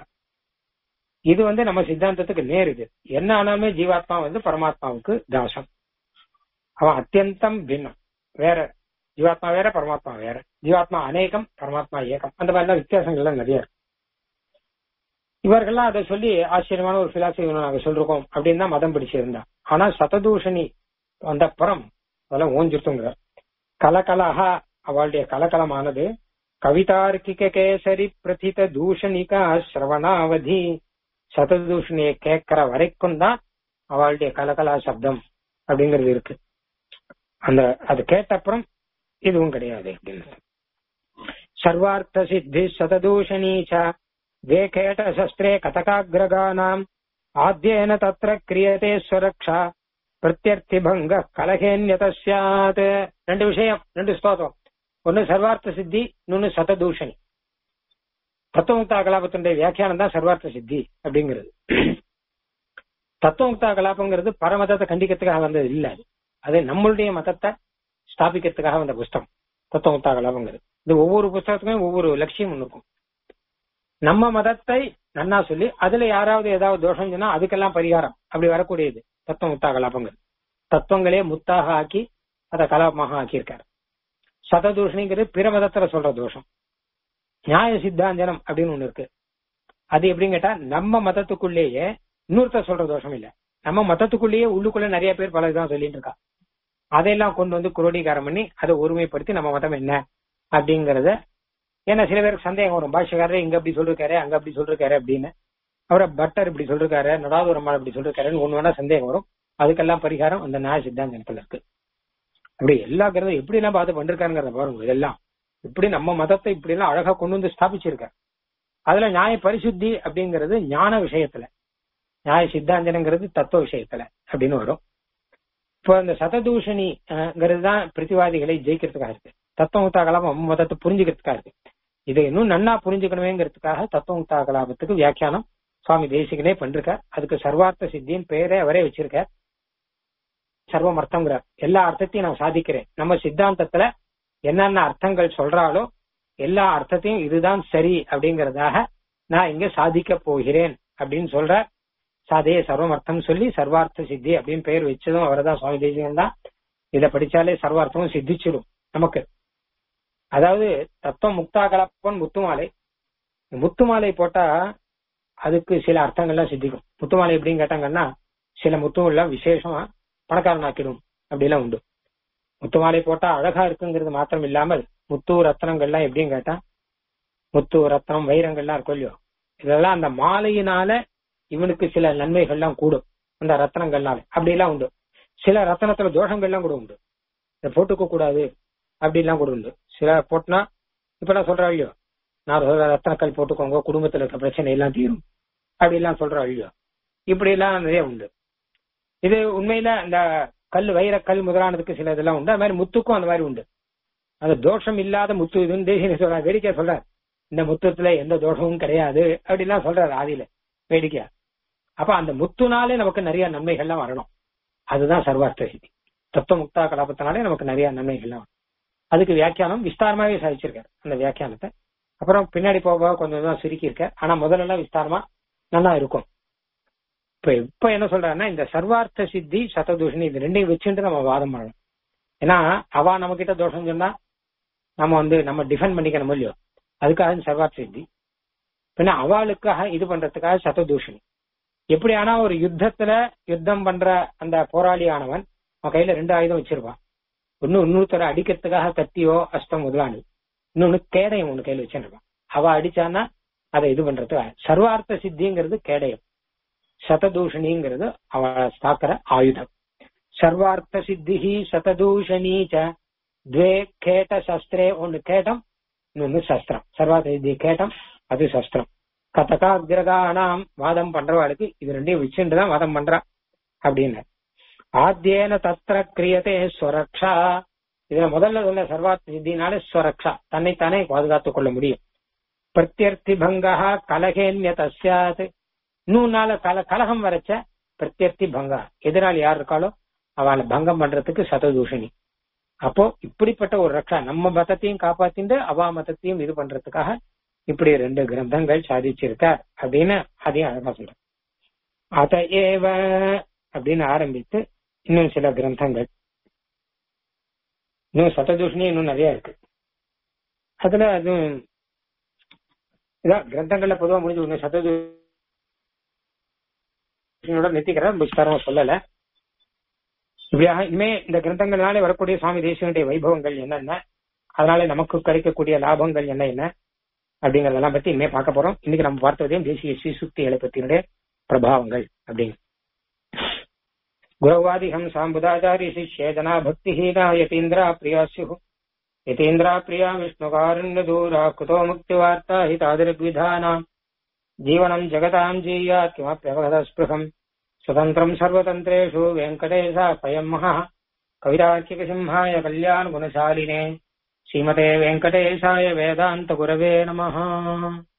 இது வந்து நம்ம சித்தாந்தத்துக்கு நேர் இது என்ன ஆனாலுமே ஜீவாத்மா வந்து பரமாத்மாவுக்கு தாசம் அவன் அத்தியந்தம் பின்னம் வேற ஜீவாத்மா வேற பரமாத்மா வேற ஜீவாத்மா அநேகம் பரமாத்மா ஏகம் அந்த மாதிரிலாம் வித்தியாசங்கள்லாம் நிறைய இருக்கு இவர்கள்லாம் அதை சொல்லி ஆச்சரியமான ஒரு பிலாசபி நாங்க சொல்றோம் அப்படின்னு தான் மதம் பிடிச்சிருந்தா ஆனா சததூஷணி அந்த புறம் அதெல்லாம் ஓஞ்சிருத்துங்க கலகலஹா அவளுடைய கலகலமானது கவிதார்க்கிக கேசரி பிரதித தூஷணிகா சிரவணாவதி சததூஷணியை கேட்கிற வரைக்கும் தான் அவளுடைய கலகலா சப்தம் அப்படிங்கிறது இருக்கு அந்த அது கேட்ட அப்புறம் இதுவும் கிடையாது அப்படின்னு சர்வார்த்த சித்தி சததூஷணீச்ச வேகேட சஸ்திரே கதகாகிரகானாம் ஆத்யேன தத்ர கிரியதே ஸ்வரக்ஷா பிரத்யர்த்திபங்க கலகேன்யத சியாத் ரெண்டு விஷயம் ரெண்டு ஸ்தோத்திரம் ஒன்னு சர்வார்த்த சித்தி இன்னொன்னு சததூஷணி தத்துவமுக்தா கலாபத்தினுடைய வியாக்கியானம் தான் சர்வார்த்த சித்தி அப்படிங்கிறது தத்துவமுக்தா கலாபங்கிறது பரமதத்தை கண்டிக்கிறதுக்காக வந்தது இல்ல அது அது நம்மளுடைய மதத்தை ஸ்தாபிக்கிறதுக்காக வந்த புஸ்தகம் தத்துவமுக்தா கலாபங்கிறது இது ஒவ்வொரு புஸ்தகத்துக்கும் ஒவ்வொரு லட்சியம் இருக்கும் நம்ம மதத்தை நன்னா சொல்லி அதுல யாராவது ஏதாவது தோஷம் சொன்னா அதுக்கெல்லாம் பரிகாரம் அப்படி வரக்கூடியது தத்துவ முத்தா கலாபங்கள் தத்துவங்களே முத்தாக ஆக்கி அதை கலாபமாக ஆக்கியிருக்காரு சததூஷணிங்கிறது பிற மதத்துல சொல்ற தோஷம் நியாய சித்தாஞ்சனம் அப்படின்னு ஒண்ணு இருக்கு அது எப்படின்னு கேட்டா நம்ம மதத்துக்குள்ளேயே இன்னொருத்தர் சொல்ற தோஷம் இல்ல நம்ம மதத்துக்குள்ளேயே உள்ளுக்குள்ள நிறைய பேர் பல இதான் சொல்லிட்டு இருக்கா அதையெல்லாம் கொண்டு வந்து குரோடீகாரம் பண்ணி அதை ஒருமைப்படுத்தி நம்ம மதம் என்ன அப்படிங்கறத ஏன்னா சில பேருக்கு சந்தேகம் வரும் பாஷ்யக்காரர் இங்க அப்படி சொல்லிருக்காரு அங்க அப்படி சொல்லிருக்காரு அப்படின்னு அவரை பட்டர் இப்படி சொல்லிருக்காரு நடாதுரம்மாள் இப்படி சொல்லிருக்காருன்னு ஒண்ணு வேணா சந்தேகம் வரும் அதுக்கெல்லாம் பரிகாரம் அந்த நியாய சித்தாந்தத்துல இருக்கு அப்படி எல்லா கருதும் எப்படி எல்லாம் பார்த்து பண்ணிருக்காருங்கிறத பாருங்க இதெல்லாம் இப்படி நம்ம மதத்தை இப்படி எல்லாம் அழகா கொண்டு வந்து ஸ்தாபிச்சிருக்காரு அதுல நியாய பரிசுத்தி அப்படிங்கிறது ஞான விஷயத்துல நியாய சித்தாந்தனங்கிறது தத்துவ விஷயத்துல அப்படின்னு வரும் இப்போ இந்த சததூஷணிங்கிறது தான் பிரதிவாதிகளை ஜெயிக்கிறதுக்காக இருக்கு தத்துவமுக்தா கலாபம் மதத்தை புரிஞ்சுக்கிறதுக்காக இருக்கு இதை இன்னும் நன்னா புரிஞ்சுக்கணுமேங்கிறதுக்காக தத்துவமுக்தா கலாபத்துக்கு வியாக்கியானம் சுவாமி தேசிகனே பண்றார் அதுக்கு சர்வார்த்த சித்தியின் பெயரே அவரே வச்சிருக்கார் சர்வம் அர்த்தங்கிறார் எல்லா அர்த்தத்தையும் நான் சாதிக்கிறேன் நம்ம சித்தாந்தத்துல என்னென்ன அர்த்தங்கள் சொல்றாலோ எல்லா அர்த்தத்தையும் இதுதான் சரி அப்படிங்கறதாக நான் இங்க சாதிக்க போகிறேன் அப்படின்னு சொல்ற சாதையே சர்வம் அர்த்தம் சொல்லி சர்வார்த்த சித்தி அப்படின்னு பெயர் வச்சதும் அவர்தான் சுவாமி தேசிகன் தான் இதை படிச்சாலே சர்வார்த்தமும் சித்திச்சிடும் நமக்கு அதாவது தத்துவம் முக்தா கலப்பன் முத்துமாலை முத்துமாலை போட்டா அதுக்கு சில அர்த்தங்கள்லாம் சித்திக்கும் முத்துமாலை எப்படின்னு கேட்டாங்கன்னா சில முத்துவெல்லாம் விசேஷமா பணக்காரன் ஆக்கிடும் அப்படிலாம் உண்டு முத்துமாலை போட்டா அழகா இருக்குங்கிறது மாத்திரம் இல்லாமல் முத்து ரத்னங்கள்லாம் எப்படின்னு கேட்டா முத்து ரத்னம் வைரங்கள்லாம் இருக்கும் இல்லையோ இதெல்லாம் அந்த மாலையினால இவனுக்கு சில நன்மைகள்லாம் கூடும் அந்த ரத்னங்கள்னால அப்படிலாம் உண்டு சில ரத்தனத்துல தோஷங்கள்லாம் கூட உண்டு இதை போட்டுக்க கூடாது அப்படிலாம் கூட உண்டு சில போட்டுனா இப்ப நான் சொல்றேன் இல்லையோ நான் ரத்தனக்கல் போட்டுக்கோங்க குடும்பத்துல இருக்க பிரச்சனை எல்லாம் தீரும் அப்படிலாம் சொல்றோம் இல்லையோ இப்படி எல்லாம் நிறைய உண்டு இது உண்மையில இந்த கல் வைரக்கல் முதலானதுக்கு சில இதெல்லாம் உண்டு அது மாதிரி முத்துக்கும் அந்த மாதிரி உண்டு அந்த தோஷம் இல்லாத முத்து இதுன்னு தேசிய சொல்ற வேடிக்கை சொல்றாரு இந்த முத்தத்துல எந்த தோஷமும் கிடையாது அப்படிலாம் சொல்றாரு ஆதியில வேடிக்கையா அப்ப அந்த முத்துனாலே நமக்கு நிறைய நன்மைகள்லாம் வரணும் அதுதான் சர்வார்த்த சித்தி தத்துவ முக்தா கலாபத்தினாலே நமக்கு நிறைய நன்மைகள்லாம் வரும் அதுக்கு வியாக்கியானம் விஸ்தாரமாவே சாதிச்சிருக்காரு அந்த வியாக்கியானத்தை அப்புறம் பின்னாடி போக கொஞ்சம் தான் சுருக்கி இருக்க ஆனா முதல்ல எல்லாம் விஸ்தாரமா நல்லா இருக்கும் இப்ப இப்ப என்ன சொல்றாருன்னா இந்த சர்வார்த்த சித்தி சததூஷணி இது ரெண்டையும் வச்சுட்டு நம்ம வாதம் பண்ணணும் ஏன்னா அவ நம்ம கிட்ட தோஷம் சொன்னா நம்ம வந்து நம்ம டிஃபெண்ட் பண்ணிக்கணும் இல்லையோ அதுக்காக சர்வார்த்த சித்தி பின்ன அவளுக்காக இது பண்றதுக்காக சததூஷணி எப்படி ஆனா ஒரு யுத்தத்துல யுத்தம் பண்ற அந்த போராளியானவன் அவன் கையில ரெண்டு ஆயுதம் வச்சிருப்பான் ஒன்னு இன்னொருத்தரை அடிக்கிறதுக்காக கத்தியோ அஸ்தம் முதலானது இன்னொன்னு கேடயம் ஒண்ணு கையில வச்சிருப்பான் அவ அடிச்சான்னா அதை இது பண்றதுக்காக சர்வார்த்த சித்திங்கிறது கேடயம் சததூஷணிங்கிறது அவ தாக்குற ஆயுதம் சர்வார்த்த சித்தி சததூஷணி துவே கேட்ட சஸ்திரே ஒன்னு கேட்டம் இன்னொன்னு சஸ்திரம் சர்வாதி கேட்டம் அது சஸ்திரம் கதகாகிரகானாம் வாதம் பண்றவாளுக்கு இது ரெண்டையும் வச்சுட்டு தான் வாதம் பண்றா அப்படின்னு ஆத்தியேன தத்திர கிரியதே ஸ்வரக்ஷா இதுல முதல்ல உள்ள சர்வாத் சித்தினாலே ஸ்வரக்ஷா தன்னைத்தானே பாதுகாத்துக் கொள்ள முடியும் பிரத்யர்த்தி பங்கா கலகேன்ய தஸ்யாத் இன்னொன்னால கல கலகம் வரைச்ச பிரத்யர்த்தி பங்கா எதிராளி யார் இருக்காளோ அவளை பங்கம் பண்றதுக்கு சததூஷணி அப்போ இப்படிப்பட்ட ஒரு ரக்ஷா நம்ம மதத்தையும் காப்பாத்திட்டு அவா மதத்தையும் இது பண்றதுக்காக இப்படி ரெண்டு கிரந்தங்கள் சாதிச்சிருக்கார் அப்படின்னு அதையும் அழகா சொல்றேன் அத ஏவ அப்படின்னு ஆரம்பித்து இன்னும் சில கிரந்தங்கள் இன்னும் சததூஷணி இன்னும் நிறைய இருக்கு அதுல அது இதான் கிரந்தங்கள்ல பொதுவா முடிஞ்சு ஒண்ணு சததூஷணியோட நிறுத்திக்கிறேன் விஸ்தாரமா சொல்லல இப்படியாக இனிமே இந்த கிரந்தங்களாலே வரக்கூடிய சுவாமி தேசியனுடைய வைபவங்கள் என்னென்ன அதனால நமக்கு கிடைக்கக்கூடிய லாபங்கள் என்ன என்ன அப்படிங்கறதெல்லாம் பத்தி இனிமே பார்க்க போறோம் இன்னைக்கு நம்ம பார்த்ததையும் தேசிய ஸ்ரீசுக்தி எழுப்பத்தினுடைய பிரபாவங்கள் அப்படின்னு குரவாதிகம் சாம்புதாச்சாரி சிஷ்யேதனா பக்திஹீனா யதீந்திரா பிரியா ஸ்யு யதீந்திரா பிரியா விஷ்ணுகாருண்ய தூரா குதோ முக்தி வார்த்தா ஹி தாதிருக்விதானாம் ஜீவனம் ஜகதாம் ஜீயாத் கிமப்யவகதஸ்பృహம் சுதந்திரம் சர்வதந்திரேஷு வெங்கடேசா பயம் மகா கவிதாக்கியசிம்ஹாய கல்யாண குணசாலினே ஸ்ரீமதே வெங்கடேசாய வேதாந்த குரவே நமः